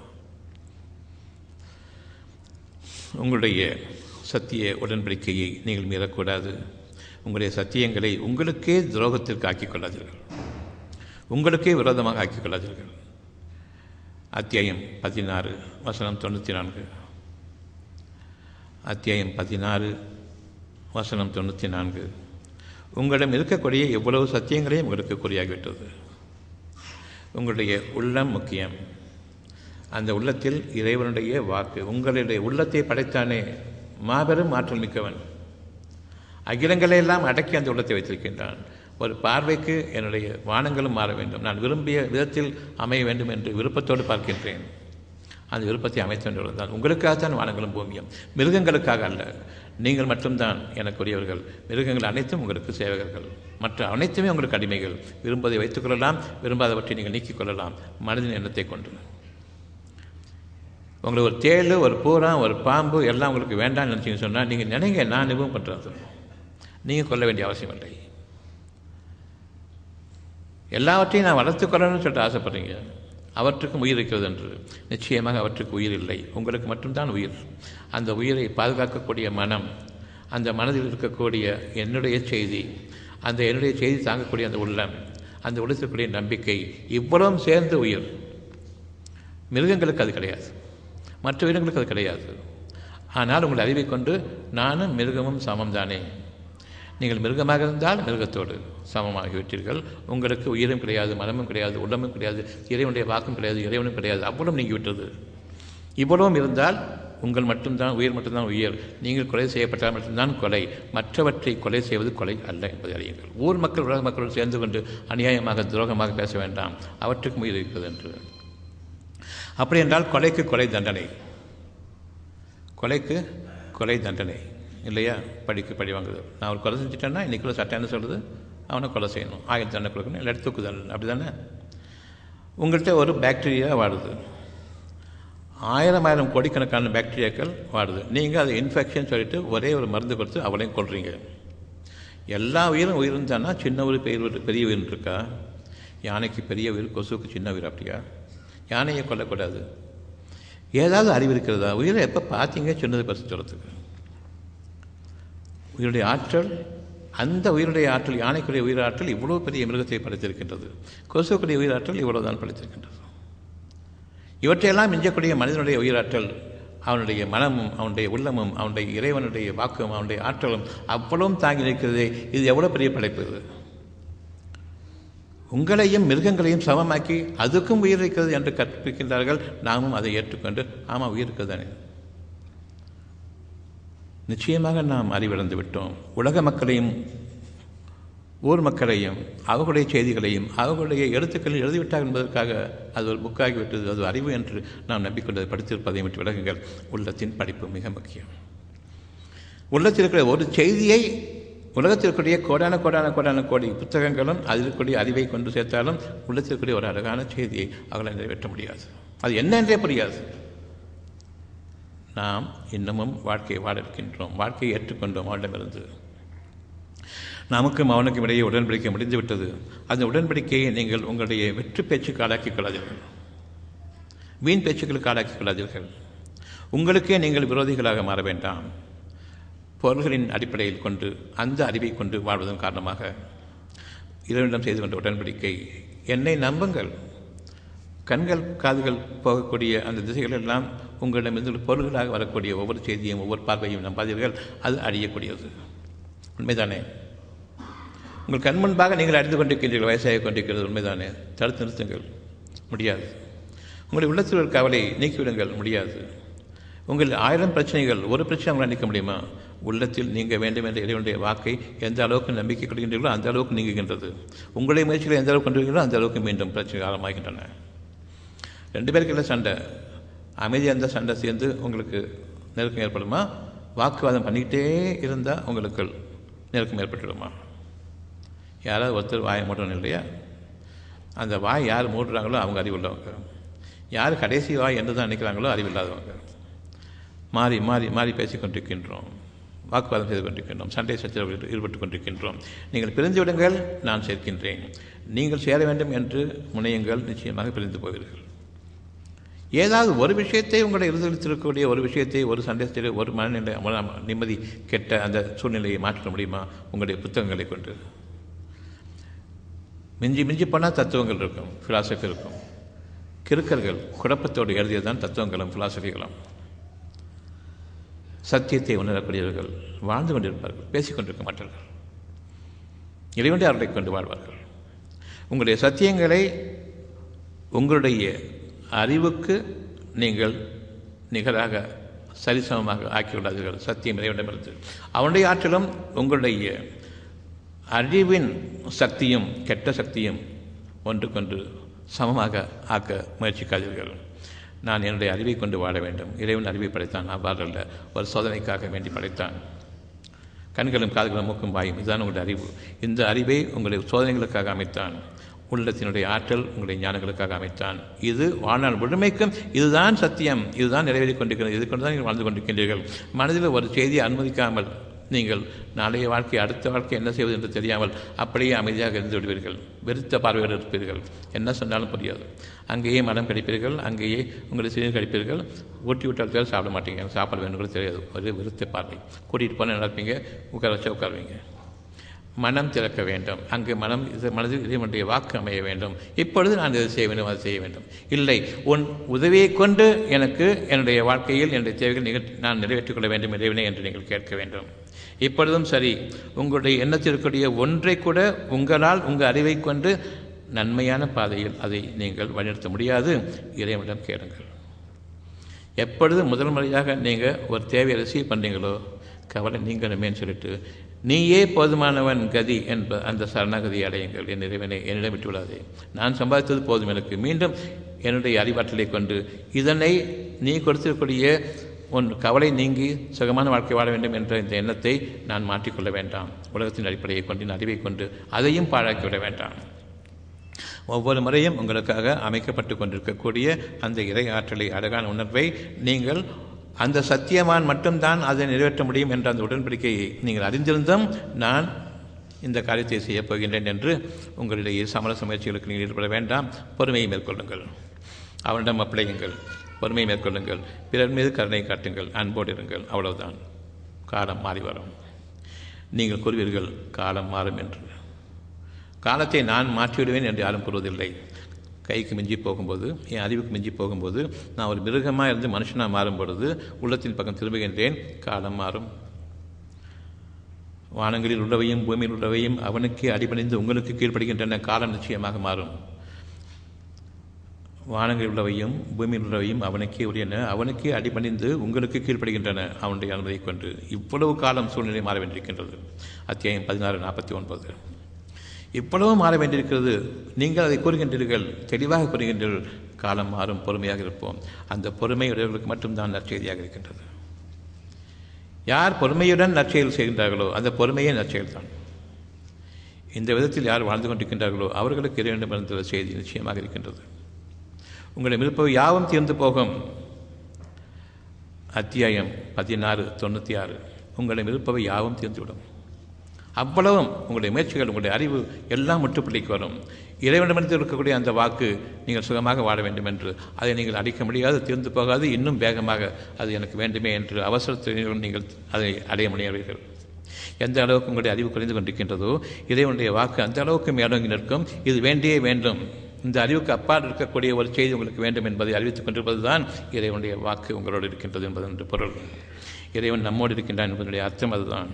உங்களுடைய சத்திய உடன்படிக்கையை நீங்கள் மீறக்கூடாது உங்களுடைய சத்தியங்களை உங்களுக்கே துரோகத்திற்கு ஆக்கிக் கொள்ளாதீர்கள் உங்களுக்கே விரோதமாக ஆக்கிக் கொள்ளாதீர்கள் அத்தியாயம் பதினாறு வசனம் தொண்ணூற்றி நான்கு அத்தியாயம் பதினாறு வசனம் தொண்ணூற்றி நான்கு உங்களிடம் இருக்கக்கூடிய எவ்வளவு சத்தியங்களையும் உங்களுக்கு குறியாகிவிட்டது உங்களுடைய உள்ளம் முக்கியம் அந்த உள்ளத்தில் இறைவனுடைய வாக்கு உங்களுடைய உள்ளத்தை படைத்தானே மாபெரும் ஆற்றல் மிக்கவன் அகிலங்களை எல்லாம் அடக்கி அந்த உள்ளத்தை வைத்திருக்கின்றான் ஒரு பார்வைக்கு என்னுடைய வானங்களும் மாற வேண்டும் நான் விரும்பிய விதத்தில் அமைய வேண்டும் என்று விருப்பத்தோடு பார்க்கின்றேன் அந்த விருப்பத்தை அமைத்து தான் உங்களுக்காகத்தான் வானங்களும் பூமியும் மிருகங்களுக்காக அல்ல நீங்கள் மட்டும்தான் எனக்குரியவர்கள் மிருகங்கள் அனைத்தும் உங்களுக்கு சேவகர்கள் மற்ற அனைத்துமே உங்களுக்கு அடிமைகள் விரும்பதை வைத்துக் கொள்ளலாம் விரும்பாதவற்றை நீங்கள் நீக்கிக் கொள்ளலாம் மனதின் எண்ணத்தை கொண்டு உங்களுக்கு ஒரு தேள் ஒரு பூரா ஒரு பாம்பு எல்லாம் உங்களுக்கு வேண்டாம்னு நினச்சிங்க சொன்னால் நீங்கள் நினைங்க நான் நிபம் பண்ணுறது நீங்கள் கொள்ள வேண்டிய அவசியம் இல்லை எல்லாவற்றையும் நான் வளர்த்துக்கொள்ளணும்னு சொல்லிட்டு ஆசைப்படுறீங்க அவற்றுக்கும் உயிர் இருக்கிறது என்று நிச்சயமாக அவற்றுக்கு உயிர் இல்லை உங்களுக்கு மட்டும்தான் உயிர் அந்த உயிரை பாதுகாக்கக்கூடிய மனம் அந்த மனதில் இருக்கக்கூடிய என்னுடைய செய்தி அந்த என்னுடைய செய்தி தாங்கக்கூடிய அந்த உள்ளம் அந்த உள்ளத்திற்குரிய நம்பிக்கை இவ்வளவும் சேர்ந்து உயிர் மிருகங்களுக்கு அது கிடையாது மற்ற உயிரினங்களுக்கு அது கிடையாது ஆனால் உங்கள் அறிவை கொண்டு நானும் மிருகமும் சமம் தானே நீங்கள் மிருகமாக இருந்தால் மிருகத்தோடு சமமாகிவிட்டீர்கள் உங்களுக்கு உயிரும் கிடையாது மனமும் கிடையாது உள்ளமும் கிடையாது இறைவனுடைய வாக்கும் கிடையாது இறைவனும் கிடையாது அவ்வளவும் நீங்கிவிட்டது இவ்வளவும் இருந்தால் உங்கள் மட்டும்தான் உயிர் மட்டும்தான் உயிர் நீங்கள் கொலை செய்யப்பட்டால் மட்டும்தான் கொலை மற்றவற்றை கொலை செய்வது கொலை அல்ல என்பதை அறியுங்கள் ஊர் மக்கள் உலக மக்களுடன் சேர்ந்து கொண்டு அநியாயமாக துரோகமாக பேச வேண்டாம் அவற்றுக்கும் உயிர் இருக்கிறது என்று அப்படி என்றால் கொலைக்கு கொலை தண்டனை கொலைக்கு கொலை தண்டனை இல்லையா படிக்கு படி வாங்குது நான் ஒரு கொலை செஞ்சுட்டேன்னா இன்றைக்குள்ள சட்டம் என்ன சொல்லுது அவனை கொலை செய்யணும் ஆயிரத்தி தண்டனை கொடுக்கணும் இல்லை தூக்கு தண்டனை அப்படி தானே உங்கள்கிட்ட ஒரு பாக்டீரியா வாடுது ஆயிரம் ஆயிரம் கோடிக்கணக்கான பாக்டீரியாக்கள் வாடுது நீங்கள் அதை இன்ஃபெக்ஷன் சொல்லிட்டு ஒரே ஒரு மருந்து கொடுத்து அவளையும் கொள்றீங்க எல்லா உயிரும் உயிரும் தானா சின்ன உயிர் பெரிய உயிர் பெரிய உயிர் இருக்கா யானைக்கு பெரிய உயிர் கொசுவுக்கு சின்ன உயிர் அப்படியா யானையை கொல்லக்கூடாது ஏதாவது அறிவு இருக்கிறதா உயிரை எப்போ பார்த்தீங்க சின்னது பரிசு சொல்கிறதுக்கு உயிருடைய ஆற்றல் அந்த உயிருடைய ஆற்றல் யானைக்குரிய உயிராற்றல் இவ்வளோ பெரிய மிருகத்தை படைத்திருக்கின்றது கொசுக்குரிய உயிராற்றல் இவ்வளோ தான் படைத்திருக்கின்றது இவற்றையெல்லாம் மிஞ்சக்கூடிய மனிதனுடைய உயிராற்றல் அவனுடைய மனமும் அவனுடைய உள்ளமும் அவனுடைய இறைவனுடைய வாக்கும் அவனுடைய ஆற்றலும் அவ்வளவும் தாங்கி நிற்கிறது இது எவ்வளோ பெரிய படைப்பு இது உங்களையும் மிருகங்களையும் சமமாக்கி அதுக்கும் உயிர் இருக்கிறது என்று கற்பிக்கின்றார்கள் நாமும் அதை ஏற்றுக்கொண்டு ஆமாம் உயிர் இருக்கிறது தானே நிச்சயமாக நாம் அறிவிழந்து விட்டோம் உலக மக்களையும் ஊர் மக்களையும் அவர்களுடைய செய்திகளையும் அவர்களுடைய எழுத்துக்களில் எழுதிவிட்டார் என்பதற்காக அது ஒரு புக்காகிவிட்டது அது அறிவு என்று நாம் நம்பிக்கொண்டதை படித்திருப்பதை விட்டு விலகுங்கள் உள்ளத்தின் படிப்பு மிக முக்கியம் உள்ளத்தில் இருக்கிற ஒரு செய்தியை உலகத்திற்குரிய கோடான கோடான கோடான கோடி புத்தகங்களும் அதில் இருக்கக்கூடிய அறிவை கொண்டு சேர்த்தாலும் உள்ளத்திற்குரிய ஒரு அழகான செய்தியை அவர்களை நிறைவேற்ற முடியாது அது என்ன என்றே புரியாது நாம் இன்னமும் வாழ்க்கையை வாழ இருக்கின்றோம் வாழ்க்கையை ஏற்றுக்கொண்டோம் அவனிடமிருந்து நமக்கும் அவனுக்கும் இடையே உடன்படிக்கை முடிந்துவிட்டது அந்த உடன்படிக்கையை நீங்கள் உங்களுடைய வெற்றி பேச்சுக்கு ஆளாக்கிக் கொள்ளாதீர்கள் வீண் பேச்சுக்களுக்கு ஆளாக்கிக் கொள்ளாதீர்கள் உங்களுக்கே நீங்கள் விரோதிகளாக மாற வேண்டாம் பொருள்களின் அடிப்படையில் கொண்டு அந்த அறிவை கொண்டு வாழ்வதன் காரணமாக இறைவனிடம் செய்து கொண்ட உடன்படிக்கை என்னை நம்புங்கள் கண்கள் காதுகள் போகக்கூடிய அந்த திசைகள் எல்லாம் உங்களிடமிருந்து பொருள்களாக வரக்கூடிய ஒவ்வொரு செய்தியும் ஒவ்வொரு பார்வையும் நம்பாதீர்கள் அது அழியக்கூடியது உண்மைதானே உங்கள் கண் முன்பாக நீங்கள் அறிந்து கொண்டிருக்கின்றீர்கள் வயசாகி கொண்டிருக்கிறது உண்மைதானே தடுத்து நிறுத்துங்கள் முடியாது உங்களுடைய உள்ளத்தில் ஒரு கவலை நீக்கிவிடுங்கள் முடியாது உங்கள் ஆயிரம் பிரச்சனைகள் ஒரு பிரச்சனை உங்களால் நீக்க முடியுமா உள்ளத்தில் நீங்க வேண்டும் என்ற இறைவனுடைய வாக்கை எந்த அளவுக்கு நம்பிக்கை கொடுக்கின்றீர்களோ அந்த அளவுக்கு நீங்குகின்றது உங்களுடைய முயற்சிகளை எந்த அளவுக்கு கொண்டிருக்கிறீர்களோ அந்த அளவுக்கு மீண்டும் பிரச்சனை ஆரம்பமாகின்றன ரெண்டு பேருக்கு இல்லை சண்டை அமைதியாக இருந்த சண்டை சேர்ந்து உங்களுக்கு நெருக்கம் ஏற்படுமா வாக்குவாதம் பண்ணிக்கிட்டே இருந்தால் உங்களுக்கு நெருக்கம் ஏற்பட்டுடுமா யாராவது ஒருத்தர் வாயை மூடணும் இல்லையா அந்த வாய் யார் மூடுறாங்களோ அவங்க அறிவுள்ளவங்க யார் கடைசி வாய் என்று தான் நினைக்கிறாங்களோ அறிவில்லாதவங்க மாறி மாறி மாறி பேசிக்கொண்டிருக்கின்றோம் வாக்குவாதம் செய்து கொண்டிருக்கின்றோம் சண்டை சச்சரவுகளில் ஈடுபட்டு கொண்டிருக்கின்றோம் நீங்கள் பிரிந்து விடுங்கள் நான் சேர்க்கின்றேன் நீங்கள் சேர வேண்டும் என்று முனையுங்கள் நிச்சயமாக பிரிந்து போவீர்கள் ஏதாவது ஒரு விஷயத்தை உங்களை இருந்திருக்கக்கூடிய ஒரு விஷயத்தை ஒரு சந்தேகத்தில் ஒரு மனநிலை மன நிம்மதி கெட்ட அந்த சூழ்நிலையை மாற்ற முடியுமா உங்களுடைய புத்தகங்களை கொண்டு மிஞ்சி மிஞ்சி போனால் தத்துவங்கள் இருக்கும் ஃபிலாசபி இருக்கும் கிறுக்கர்கள் குழப்பத்தோடு எழுதியதுதான் தத்துவங்களும் ஃபிலாசபிகளும் சத்தியத்தை உணரக்கூடியவர்கள் வாழ்ந்து கொண்டிருப்பார்கள் பேசிக் கொண்டிருக்க மாட்டார்கள் இறைவண்டி அவர்களை கொண்டு வாழ்வார்கள் உங்களுடைய சத்தியங்களை உங்களுடைய அறிவுக்கு நீங்கள் நிகராக சரிசமமாக ஆக்கிவிடாதீர்கள் சத்தியம் இறைவனிடமிருந்து அவனுடைய ஆற்றலும் உங்களுடைய அறிவின் சக்தியும் கெட்ட சக்தியும் ஒன்றுக்கொன்று சமமாக ஆக்க முயற்சிக்காதீர்கள் நான் என்னுடைய அறிவை கொண்டு வாழ வேண்டும் இறைவன் அறிவை படைத்தான் அவ்வாறல்ல ஒரு சோதனைக்காக வேண்டி படைத்தான் கண்களும் காதுகளும் மூக்கும் வாயும் இதுதான் உங்களுடைய அறிவு இந்த அறிவை உங்களுடைய சோதனைகளுக்காக அமைத்தான் உள்ளத்தினுடைய ஆற்றல் உங்களுடைய ஞானங்களுக்காக அமைத்தான் இது வாழ்நாள் முழுமைக்கும் இதுதான் சத்தியம் இதுதான் நிறைவேறிக் கொண்டிருக்கிறது இது கொண்டு தான் நீங்கள் வாழ்ந்து கொண்டிருக்கின்றீர்கள் மனதில் ஒரு செய்தியை அனுமதிக்காமல் நீங்கள் நாளைய வாழ்க்கை அடுத்த வாழ்க்கை என்ன செய்வது என்று தெரியாமல் அப்படியே அமைதியாக இருந்து விடுவீர்கள் வெறுத்த பார்வையோடு இருப்பீர்கள் என்ன சொன்னாலும் புரியாது அங்கேயே மனம் கடிப்பீர்கள் அங்கேயே உங்களை சிறுநீர் கடிப்பீர்கள் ஊட்டி விட்டால் பேர் சாப்பிட மாட்டீங்க சாப்பிட வேண்டும் கூட தெரியாது ஒரு வெறுத்த பார்வை கூட்டிகிட்டு போனால் நடப்பீங்க உட்கார வச்சா உட்காருவீங்க மனம் திறக்க வேண்டும் அங்கு மனம் இது மனதில் இறைவனுடைய வாக்கு அமைய வேண்டும் இப்பொழுது நான் இதை செய்ய வேண்டும் அதை செய்ய வேண்டும் இல்லை உன் உதவியை கொண்டு எனக்கு என்னுடைய வாழ்க்கையில் என்னுடைய தேவைகள் நிகழ் நான் நிறைவேற்றிக் கொள்ள வேண்டும் இறைவனே என்று நீங்கள் கேட்க வேண்டும் இப்பொழுதும் சரி உங்களுடைய எண்ணத்தில் இருக்கக்கூடிய ஒன்றை கூட உங்களால் உங்கள் அறிவை கொண்டு நன்மையான பாதையில் அதை நீங்கள் வழிநடத்த முடியாது இறைவனிடம் கேளுங்கள் எப்பொழுது முதல் முறையாக நீங்கள் ஒரு தேவையை ரிசீவ் பண்ணுறீங்களோ கவலை நீங்களுமேன்னு சொல்லிட்டு நீயே போதுமானவன் கதி என்ப அந்த சரணாகதி அடையுங்கள் என் இறைவனை என்னிடம் விட்டு விடாதே நான் சம்பாதித்தது போதும் எனக்கு மீண்டும் என்னுடைய அறிவாற்றலை கொண்டு இதனை நீ கொடுத்திருக்கக்கூடிய உன் கவலை நீங்கி சுகமான வாழ்க்கை வாழ வேண்டும் என்ற இந்த எண்ணத்தை நான் மாற்றிக்கொள்ள வேண்டாம் உலகத்தின் அடிப்படையை கொண்டு என் அறிவை கொண்டு அதையும் பாழாக்கிவிட வேண்டாம் ஒவ்வொரு முறையும் உங்களுக்காக அமைக்கப்பட்டு கொண்டிருக்கக்கூடிய அந்த இறை ஆற்றலை அழகான உணர்வை நீங்கள் அந்த சத்தியமான் மட்டும்தான் அதை நிறைவேற்ற முடியும் என்ற அந்த உடன்படிக்கையை நீங்கள் அறிந்திருந்தும் நான் இந்த காரியத்தை செய்யப் போகின்றேன் என்று உங்களுடைய சமரச முயற்சிகளுக்கு நீங்கள் ஈடுபட வேண்டாம் பொறுமையை மேற்கொள்ளுங்கள் அவனிடம் அப்பிளையுங்கள் பொறுமையை மேற்கொள்ளுங்கள் பிறர் மீது கருணை காட்டுங்கள் அன்போடு இருங்கள் அவ்வளவுதான் காலம் மாறி வரும் நீங்கள் கூறுவீர்கள் காலம் மாறும் என்று காலத்தை நான் மாற்றிவிடுவேன் என்று யாரும் கூறுவதில்லை கைக்கு மிஞ்சி போகும்போது என் அறிவுக்கு மிஞ்சி போகும்போது நான் ஒரு மிருகமாக இருந்து மனுஷனாக மாறும் பொழுது உள்ளத்தின் பக்கம் திரும்புகின்றேன் காலம் மாறும் வானங்களில் உள்ளவையும் பூமியில் உள்ளவையும் அவனுக்கே அடிபணிந்து உங்களுக்கு கீழ்ப்படுகின்றன காலம் நிச்சயமாக மாறும் வானங்களில் உள்ளவையும் பூமியில் உள்ளவையும் அவனுக்கே உரியன அவனுக்கே அடிபணிந்து உங்களுக்கு கீழ்ப்படுகின்றன அவனுடைய அனுமதியை கொண்டு இவ்வளவு காலம் சூழ்நிலை மாற வேண்டியிருக்கின்றது அத்தியாயம் பதினாறு நாற்பத்தி ஒன்பது இவ்வளவு மாற வேண்டியிருக்கிறது நீங்கள் அதை கூறுகின்றீர்கள் தெளிவாக கூறுகின்றீர்கள் காலம் மாறும் பொறுமையாக இருப்போம் அந்த பொறுமை உடையவர்களுக்கு மட்டும்தான் நற்செய்தியாக இருக்கின்றது யார் பொறுமையுடன் நற்செயல் செய்கின்றார்களோ அந்த பொறுமையே நற்செயல் தான் இந்த விதத்தில் யார் வாழ்ந்து கொண்டிருக்கின்றார்களோ அவர்களுக்கு இறைவனிடம் இருந்த செய்தி நிச்சயமாக இருக்கின்றது உங்களிடம் இருப்பவை யாவும் தீர்ந்து போகும் அத்தியாயம் பதினாறு தொண்ணூற்றி ஆறு உங்களிடம் இருப்பவை யாவும் தீர்ந்துவிடும் அவ்வளவும் உங்களுடைய முயற்சிகள் உங்களுடைய அறிவு எல்லாம் முற்றுப்புள்ளிக்கு வரும் இறைவனிடமிருந்து இருக்கக்கூடிய அந்த வாக்கு நீங்கள் சுகமாக வாழ வேண்டும் என்று அதை நீங்கள் அடிக்க முடியாது தீர்ந்து போகாது இன்னும் வேகமாக அது எனக்கு வேண்டுமே என்று அவசரத்தில் நீங்கள் அதை அடைய முடியவீர்கள் எந்த அளவுக்கு உங்களுடைய அறிவு குறைந்து கொண்டிருக்கின்றதோ இறைவனுடைய வாக்கு அந்த அளவுக்கு மேலோங்கி நிற்கும் இது வேண்டியே வேண்டும் இந்த அறிவுக்கு அப்பால் இருக்கக்கூடிய ஒரு செய்தி உங்களுக்கு வேண்டும் என்பதை அறிவித்துக் கொண்டிருப்பது தான் இறைவனுடைய வாக்கு உங்களோடு இருக்கின்றது என்பது என்று பொருள் இறைவன் நம்மோடு இருக்கின்றான் என்பதனுடைய அர்த்தம் அதுதான்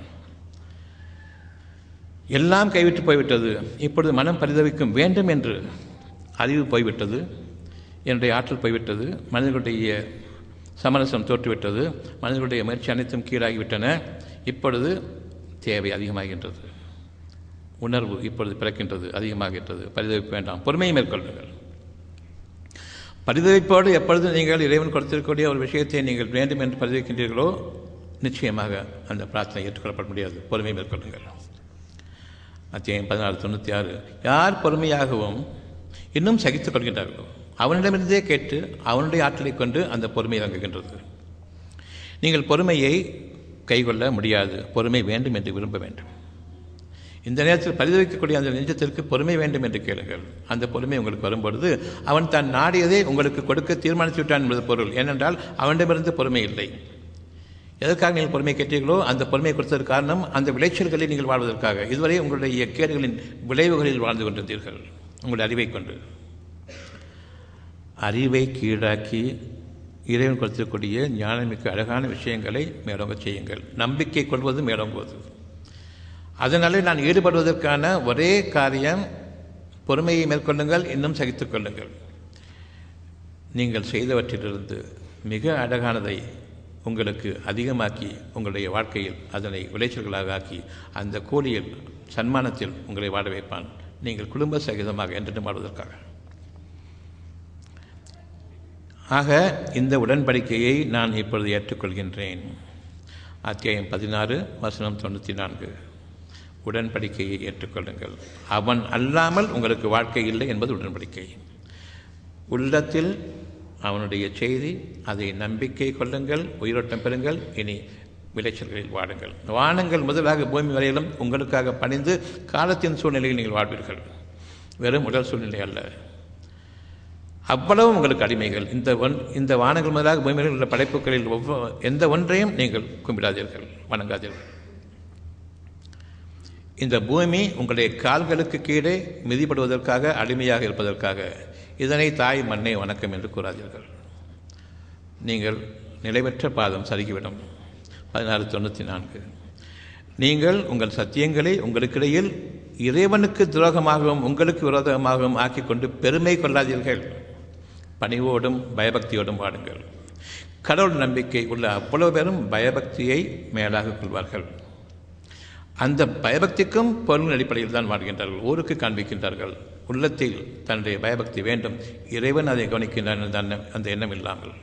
எல்லாம் கைவிட்டு போய்விட்டது இப்பொழுது மனம் பரிதவிக்கும் வேண்டும் என்று அறிவு போய்விட்டது என்னுடைய ஆற்றல் போய்விட்டது மனிதர்களுடைய சமரசம் தோற்றுவிட்டது மனிதர்களுடைய முயற்சி அனைத்தும் கீழாகிவிட்டன இப்பொழுது தேவை அதிகமாகின்றது உணர்வு இப்பொழுது பிறக்கின்றது அதிகமாகின்றது பரிதவிப்பு வேண்டாம் பொறுமையை மேற்கொள்ளுங்கள் பரிதவிப்போடு எப்பொழுது நீங்கள் இறைவன் கொடுத்திருக்கக்கூடிய ஒரு விஷயத்தை நீங்கள் வேண்டும் என்று பரிதவிக்கின்றீர்களோ நிச்சயமாக அந்த பிரார்த்தனை ஏற்றுக்கொள்ளப்பட முடியாது பொறுமையை மேற்கொள்ளுங்கள் அத்தியாயம் பதினாறு தொண்ணூற்றி ஆறு யார் பொறுமையாகவும் இன்னும் சகித்துக் கொள்கின்றார்களோ அவனிடமிருந்தே கேட்டு அவனுடைய ஆற்றலை கொண்டு அந்த பொறுமை இறங்குகின்றது நீங்கள் பொறுமையை கைகொள்ள முடியாது பொறுமை வேண்டும் என்று விரும்ப வேண்டும் இந்த நேரத்தில் பரிதவிக்கக்கூடிய அந்த நெஞ்சத்திற்கு பொறுமை வேண்டும் என்று கேளுங்கள் அந்த பொறுமை உங்களுக்கு வரும்பொழுது அவன் தான் நாடியதை உங்களுக்கு கொடுக்க தீர்மானித்து விட்டான் என்பது பொருள் ஏனென்றால் அவனிடமிருந்து பொறுமை இல்லை எதற்காக நீங்கள் பொறுமை கேட்டீர்களோ அந்த பொறுமையை கொடுத்ததற்கு காரணம் அந்த விளைச்சல்களில் நீங்கள் வாழ்வதற்காக இதுவரை உங்களுடைய கேடுகளின் விளைவுகளில் வாழ்ந்து கொண்டிருந்தீர்கள் உங்களுடைய அறிவை கொண்டு அறிவை கீழாக்கி இறைவன் கொடுத்திருக்கூடிய ஞானமிக்க அழகான விஷயங்களை மேலோங்க செய்யுங்கள் நம்பிக்கை கொள்வது மேலோங்குவது அதனாலே நான் ஈடுபடுவதற்கான ஒரே காரியம் பொறுமையை மேற்கொள்ளுங்கள் இன்னும் சகித்துக் கொள்ளுங்கள் நீங்கள் செய்தவற்றிலிருந்து மிக அழகானதை உங்களுக்கு அதிகமாக்கி உங்களுடைய வாழ்க்கையில் அதனை விளைச்சல்களாக ஆக்கி அந்த கூலியில் சன்மானத்தில் உங்களை வாழ வைப்பான் நீங்கள் குடும்ப சகிதமாக என்றும் வாழ்வதற்காக ஆக இந்த உடன்படிக்கையை நான் இப்பொழுது ஏற்றுக்கொள்கின்றேன் அத்தியாயம் பதினாறு வசனம் தொண்ணூற்றி நான்கு உடன்படிக்கையை ஏற்றுக்கொள்ளுங்கள் அவன் அல்லாமல் உங்களுக்கு வாழ்க்கை இல்லை என்பது உடன்படிக்கை உள்ளத்தில் அவனுடைய செய்தி அதை நம்பிக்கை கொள்ளுங்கள் உயிரோட்டம் பெறுங்கள் இனி விளைச்சல்களில் வாடுங்கள் வானங்கள் முதலாக பூமி வரையிலும் உங்களுக்காக பணிந்து காலத்தின் சூழ்நிலையில் நீங்கள் வாழ்வீர்கள் வெறும் உடல் சூழ்நிலை அல்ல அவ்வளவு உங்களுக்கு அடிமைகள் இந்த ஒன் இந்த வானங்கள் முதலாக பூமியில் உள்ள படைப்புகளில் ஒவ்வொரு எந்த ஒன்றையும் நீங்கள் கும்பிடாதீர்கள் வணங்காதீர்கள் இந்த பூமி உங்களுடைய கால்களுக்கு கீழே மிதிப்படுவதற்காக அடிமையாக இருப்பதற்காக இதனை தாய் மண்ணை வணக்கம் என்று கூறாதீர்கள் நீங்கள் நிலைபெற்ற பாதம் சருகிவிடும் பதினாறு தொண்ணூற்றி நான்கு நீங்கள் உங்கள் சத்தியங்களை உங்களுக்கிடையில் இறைவனுக்கு துரோகமாகவும் உங்களுக்கு விரோதமாகவும் ஆக்கிக் கொண்டு பெருமை கொள்ளாதீர்கள் பணிவோடும் பயபக்தியோடும் வாடுங்கள் கடவுள் நம்பிக்கை உள்ள அவ்வளவு பேரும் பயபக்தியை மேலாக கொள்வார்கள் அந்த பயபக்திக்கும் பொருள் அடிப்படையில் தான் வாழ்கின்றார்கள் ஊருக்கு காண்பிக்கின்றார்கள் உள்ளத்தில் தன்னுடைய பயபக்தி வேண்டும் இறைவன் அதை கவனிக்கின்றான் அந்த எண்ணம் இல்லாமல்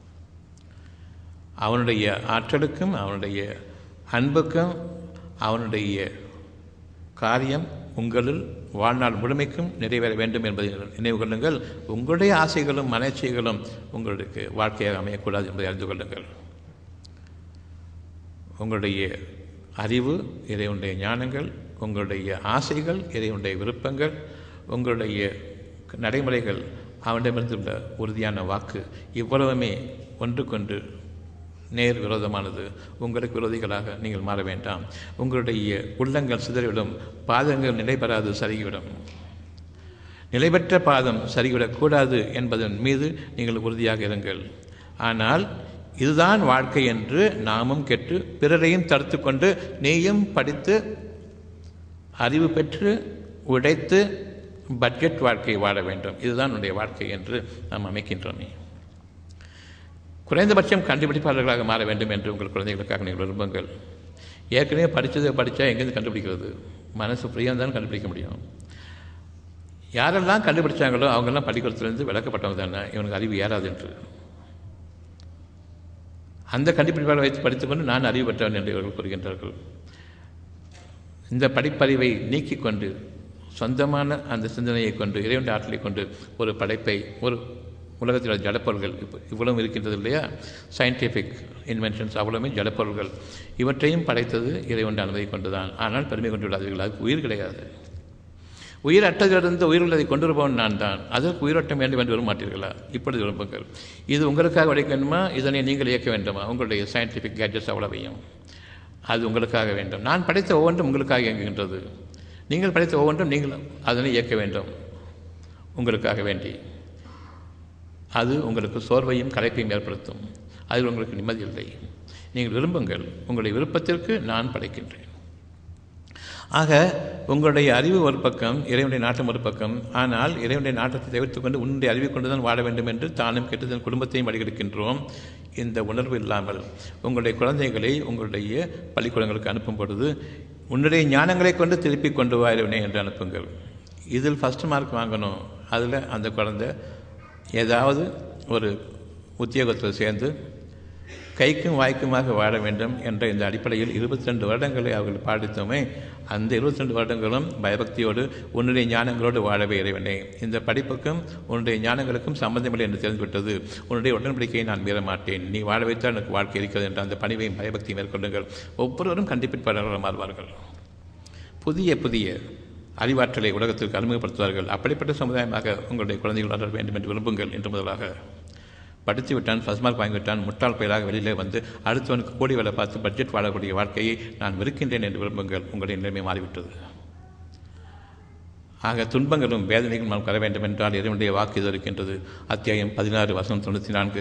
அவனுடைய ஆற்றலுக்கும் அவனுடைய அன்புக்கும் அவனுடைய காரியம் உங்களில் வாழ்நாள் முழுமைக்கும் நிறைவேற வேண்டும் என்பதை நினைவு கொள்ளுங்கள் உங்களுடைய ஆசைகளும் மனச்சைகளும் உங்களுக்கு வாழ்க்கையாக அமையக்கூடாது என்பதை அறிந்து கொள்ளுங்கள் உங்களுடைய அறிவு இறைவனுடைய ஞானங்கள் உங்களுடைய ஆசைகள் இறைவனுடைய விருப்பங்கள் உங்களுடைய நடைமுறைகள் அவனிடமிருந்துள்ள உறுதியான வாக்கு இவ்வளவுமே ஒன்றுக்கொன்று நேர் விரோதமானது உங்களுக்கு விரோதிகளாக நீங்கள் மாற வேண்டாம் உங்களுடைய உள்ளங்கள் சிதறிவிடும் பாதங்கள் நிலைபெறாது சருகிவிடும் நிலைபெற்ற பாதம் சரிவிடக்கூடாது என்பதன் மீது நீங்கள் உறுதியாக இருங்கள் ஆனால் இதுதான் வாழ்க்கை என்று நாமும் கெட்டு பிறரையும் தடுத்து கொண்டு நீயும் படித்து அறிவு பெற்று உடைத்து பட்ஜெட் வாழ்க்கை வாழ வேண்டும் இதுதான் உன்னுடைய வாழ்க்கை என்று நாம் அமைக்கின்றோமே குறைந்தபட்சம் கண்டுபிடிப்பாளர்களாக மாற வேண்டும் என்று உங்கள் குழந்தைகளுக்காக நீங்கள் விரும்புங்கள் ஏற்கனவே படித்ததை படித்தா எங்கேருந்து கண்டுபிடிக்கிறது மனசு ஃப்ரீயாக இருந்தாலும் கண்டுபிடிக்க முடியும் யாரெல்லாம் கண்டுபிடிச்சாங்களோ அவங்கெல்லாம் பள்ளிக்கூடத்துலேருந்து விளக்கப்பட்டவங்க தானே இவனுக்கு அறிவு ஏறாது என்று அந்த கண்டுபிடிப்பாளர் வைத்து படித்துக்கொண்டு நான் அறிவு பெற்றவன் என்று இவர்கள் கூறுகின்றார்கள் இந்த படிப்பறிவை நீக்கிக் கொண்டு சொந்தமான அந்த சிந்தனையை கொண்டு இறைவன் ஆற்றலை கொண்டு ஒரு படைப்பை ஒரு உலகத்தில் ஜடப்பொருள்கள் இப்போ இவ்வளவும் இருக்கின்றது இல்லையா சயின்டிஃபிக் இன்வென்ஷன்ஸ் அவ்வளவுமே ஜடப்பொருள்கள் இவற்றையும் படைத்தது இறைவன் அனுமதி கொண்டுதான் ஆனால் பெருமை கொண்டு விடாதீர்கள் அதுக்கு உயிர் கிடையாது உயிர் அட்டதிலிருந்து உயிர் உள்ளதை கொண்டு வருபவன் நான் தான் அதற்கு உயிரோட்டம் வேண்டும் என்று விரும்பமாட்டீர்களா இப்பொழுது விரும்புங்கள் இது உங்களுக்காக உடைக்க வேண்டுமா இதனை நீங்கள் இயக்க வேண்டுமா உங்களுடைய சயின்டிஃபிக் கேட்ஜெட்ஸ் அவ்வளவையும் அது உங்களுக்காக வேண்டும் நான் படைத்த ஒவ்வொன்றும் உங்களுக்காக இயங்குகின்றது நீங்கள் படைத்த ஒவ்வொன்றும் நீங்கள் அதனை இயக்க வேண்டும் உங்களுக்காக வேண்டி அது உங்களுக்கு சோர்வையும் கலைப்பையும் ஏற்படுத்தும் அதில் உங்களுக்கு நிம்மதி இல்லை நீங்கள் விரும்புங்கள் உங்களுடைய விருப்பத்திற்கு நான் படைக்கின்றேன் ஆக உங்களுடைய அறிவு ஒரு பக்கம் இறைவனுடைய நாட்டம் ஒரு பக்கம் ஆனால் இறைவனுடைய நாட்டத்தை தவிர்த்து கொண்டு உன்னுடைய அறிவை கொண்டு தான் வாழ வேண்டும் என்று தானும் கெட்டு தன் குடும்பத்தையும் வழிகெடுக்கின்றோம் இந்த உணர்வு இல்லாமல் உங்களுடைய குழந்தைகளை உங்களுடைய பள்ளிக்கூடங்களுக்கு அனுப்பும் பொழுது உன்னுடைய ஞானங்களை கொண்டு திருப்பி கொண்டு வா இறைவனே என்று அனுப்புங்கள் இதில் ஃபஸ்ட் மார்க் வாங்கணும் அதில் அந்த குழந்தை ஏதாவது ஒரு உத்தியோகத்தில் சேர்ந்து கைக்கும் வாய்க்குமாக வாழ வேண்டும் என்ற இந்த அடிப்படையில் இருபத்தி ரெண்டு வருடங்களை அவர்கள் பாடித்தோமே அந்த இருபத்தி ரெண்டு வருடங்களும் பயபக்தியோடு உன்னுடைய ஞானங்களோடு வாழவே இறைவனே இந்த படிப்புக்கும் உன்னுடைய ஞானங்களுக்கும் சம்பந்தமில்லை என்று தெரிந்துவிட்டது உன்னுடைய உடன்படிக்கையை நான் மீற மாட்டேன் நீ வாழ வைத்தால் எனக்கு வாழ்க்கை இருக்கிறது என்ற அந்த பணிவையும் பயபக்தியும் மேற்கொள்ளுங்கள் ஒவ்வொருவரும் கண்டிப்பிற்பாளர்களாக மாறுவார்கள் புதிய புதிய அறிவாற்றலை உலகத்திற்கு அறிமுகப்படுத்துவார்கள் அப்படிப்பட்ட சமுதாயமாக உங்களுடைய குழந்தைகள் வளர வேண்டும் என்று விரும்புங்கள் என்று முதலாக படித்து விட்டான் ஃபஸ்ட் மார்க் வாங்கிவிட்டான் முட்டாள் பயிலாக வெளியிலே வந்து அடுத்தவனுக்கு கூடி வேலை பார்த்து பட்ஜெட் வாழக்கூடிய வாழ்க்கையை நான் வெறுக்கின்றேன் என்று விரும்புங்கள் உங்களுடைய நிலைமை மாறிவிட்டது ஆக துன்பங்களும் வேதனைகளும் நாம் வர வேண்டும் என்றால் இறைவனுடைய வாக்கு இது இருக்கின்றது அத்தியாயம் பதினாறு வசனம் தொண்ணூற்றி நான்கு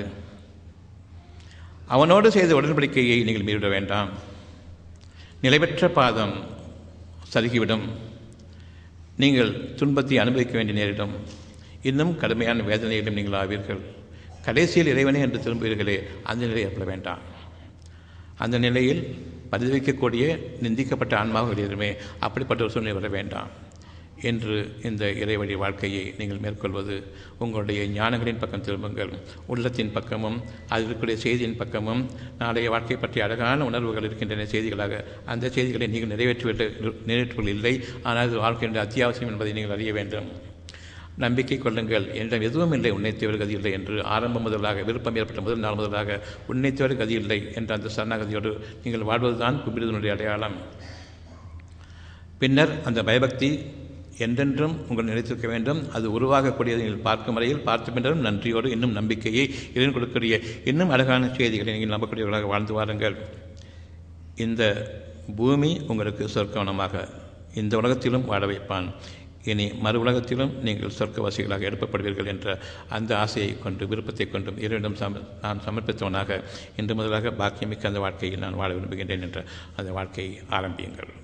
அவனோடு செய்த உடன்படிக்கையை நீங்கள் மீறிவிட வேண்டாம் நிலைபெற்ற பாதம் சருகிவிடும் நீங்கள் துன்பத்தை அனுபவிக்க வேண்டிய நேரிடும் இன்னும் கடுமையான வேதனையிலும் நீங்கள் ஆவீர்கள் கடைசியில் இறைவனே என்று திரும்புவீர்களே அந்த நிலை ஏற்பட வேண்டாம் அந்த நிலையில் பரிதவிக்கக்கூடிய நிந்திக்கப்பட்ட ஆன்மாவும் வெளியேறுமே அப்படிப்பட்ட ஒரு சூழ்நிலை வர வேண்டாம் என்று இந்த இறைவழி வாழ்க்கையை நீங்கள் மேற்கொள்வது உங்களுடைய ஞானங்களின் பக்கம் திரும்புங்கள் உள்ளத்தின் பக்கமும் அதில் இருக்கக்கூடிய செய்தியின் பக்கமும் நாளைய வாழ்க்கை பற்றி அழகான உணர்வுகள் இருக்கின்றன செய்திகளாக அந்த செய்திகளை நீங்கள் நிறைவேற்றுவது நிறைவேற்றுவது இல்லை ஆனால் அது வாழ்க்கையின் அத்தியாவசியம் என்பதை நீங்கள் அறிய வேண்டும் நம்பிக்கை கொள்ளுங்கள் என்னிடம் எதுவும் இல்லை உன்னை தவிர கதி இல்லை என்று ஆரம்பம் முதலாக விருப்பம் ஏற்பட்ட முதல் நாள் முதலாக உன்னை தவிர கதி இல்லை என்ற அந்த சரணாகதியோடு நீங்கள் வாழ்வதுதான் குபிரதனுடைய அடையாளம் பின்னர் அந்த பயபக்தி என்றென்றும் உங்கள் நினைத்திருக்க வேண்டும் அது உருவாகக்கூடியதை நீங்கள் பார்க்கும் வரையில் பார்த்த பின்னரும் நன்றியோடு இன்னும் நம்பிக்கையை இறைவன் கொடுக்கக்கூடிய இன்னும் அழகான செய்திகளை நீங்கள் நம்பக்கூடியவர்களாக வாழ்ந்து வாருங்கள் இந்த பூமி உங்களுக்கு சொர்க்கவனமாக இந்த உலகத்திலும் வாழ வைப்பான் இனி மறு உலகத்திலும் நீங்கள் சொர்க்கவாசிகளாக எழுப்பப்படுவீர்கள் என்ற அந்த ஆசையை கொண்டு விருப்பத்தை கொண்டும் இறைவனிடம் சம நான் சமர்ப்பித்தவனாக இன்று முதலாக பாக்கியமிக்க அந்த வாழ்க்கையில் நான் வாழ விரும்புகின்றேன் என்ற அந்த வாழ்க்கையை ஆரம்பியுங்கள்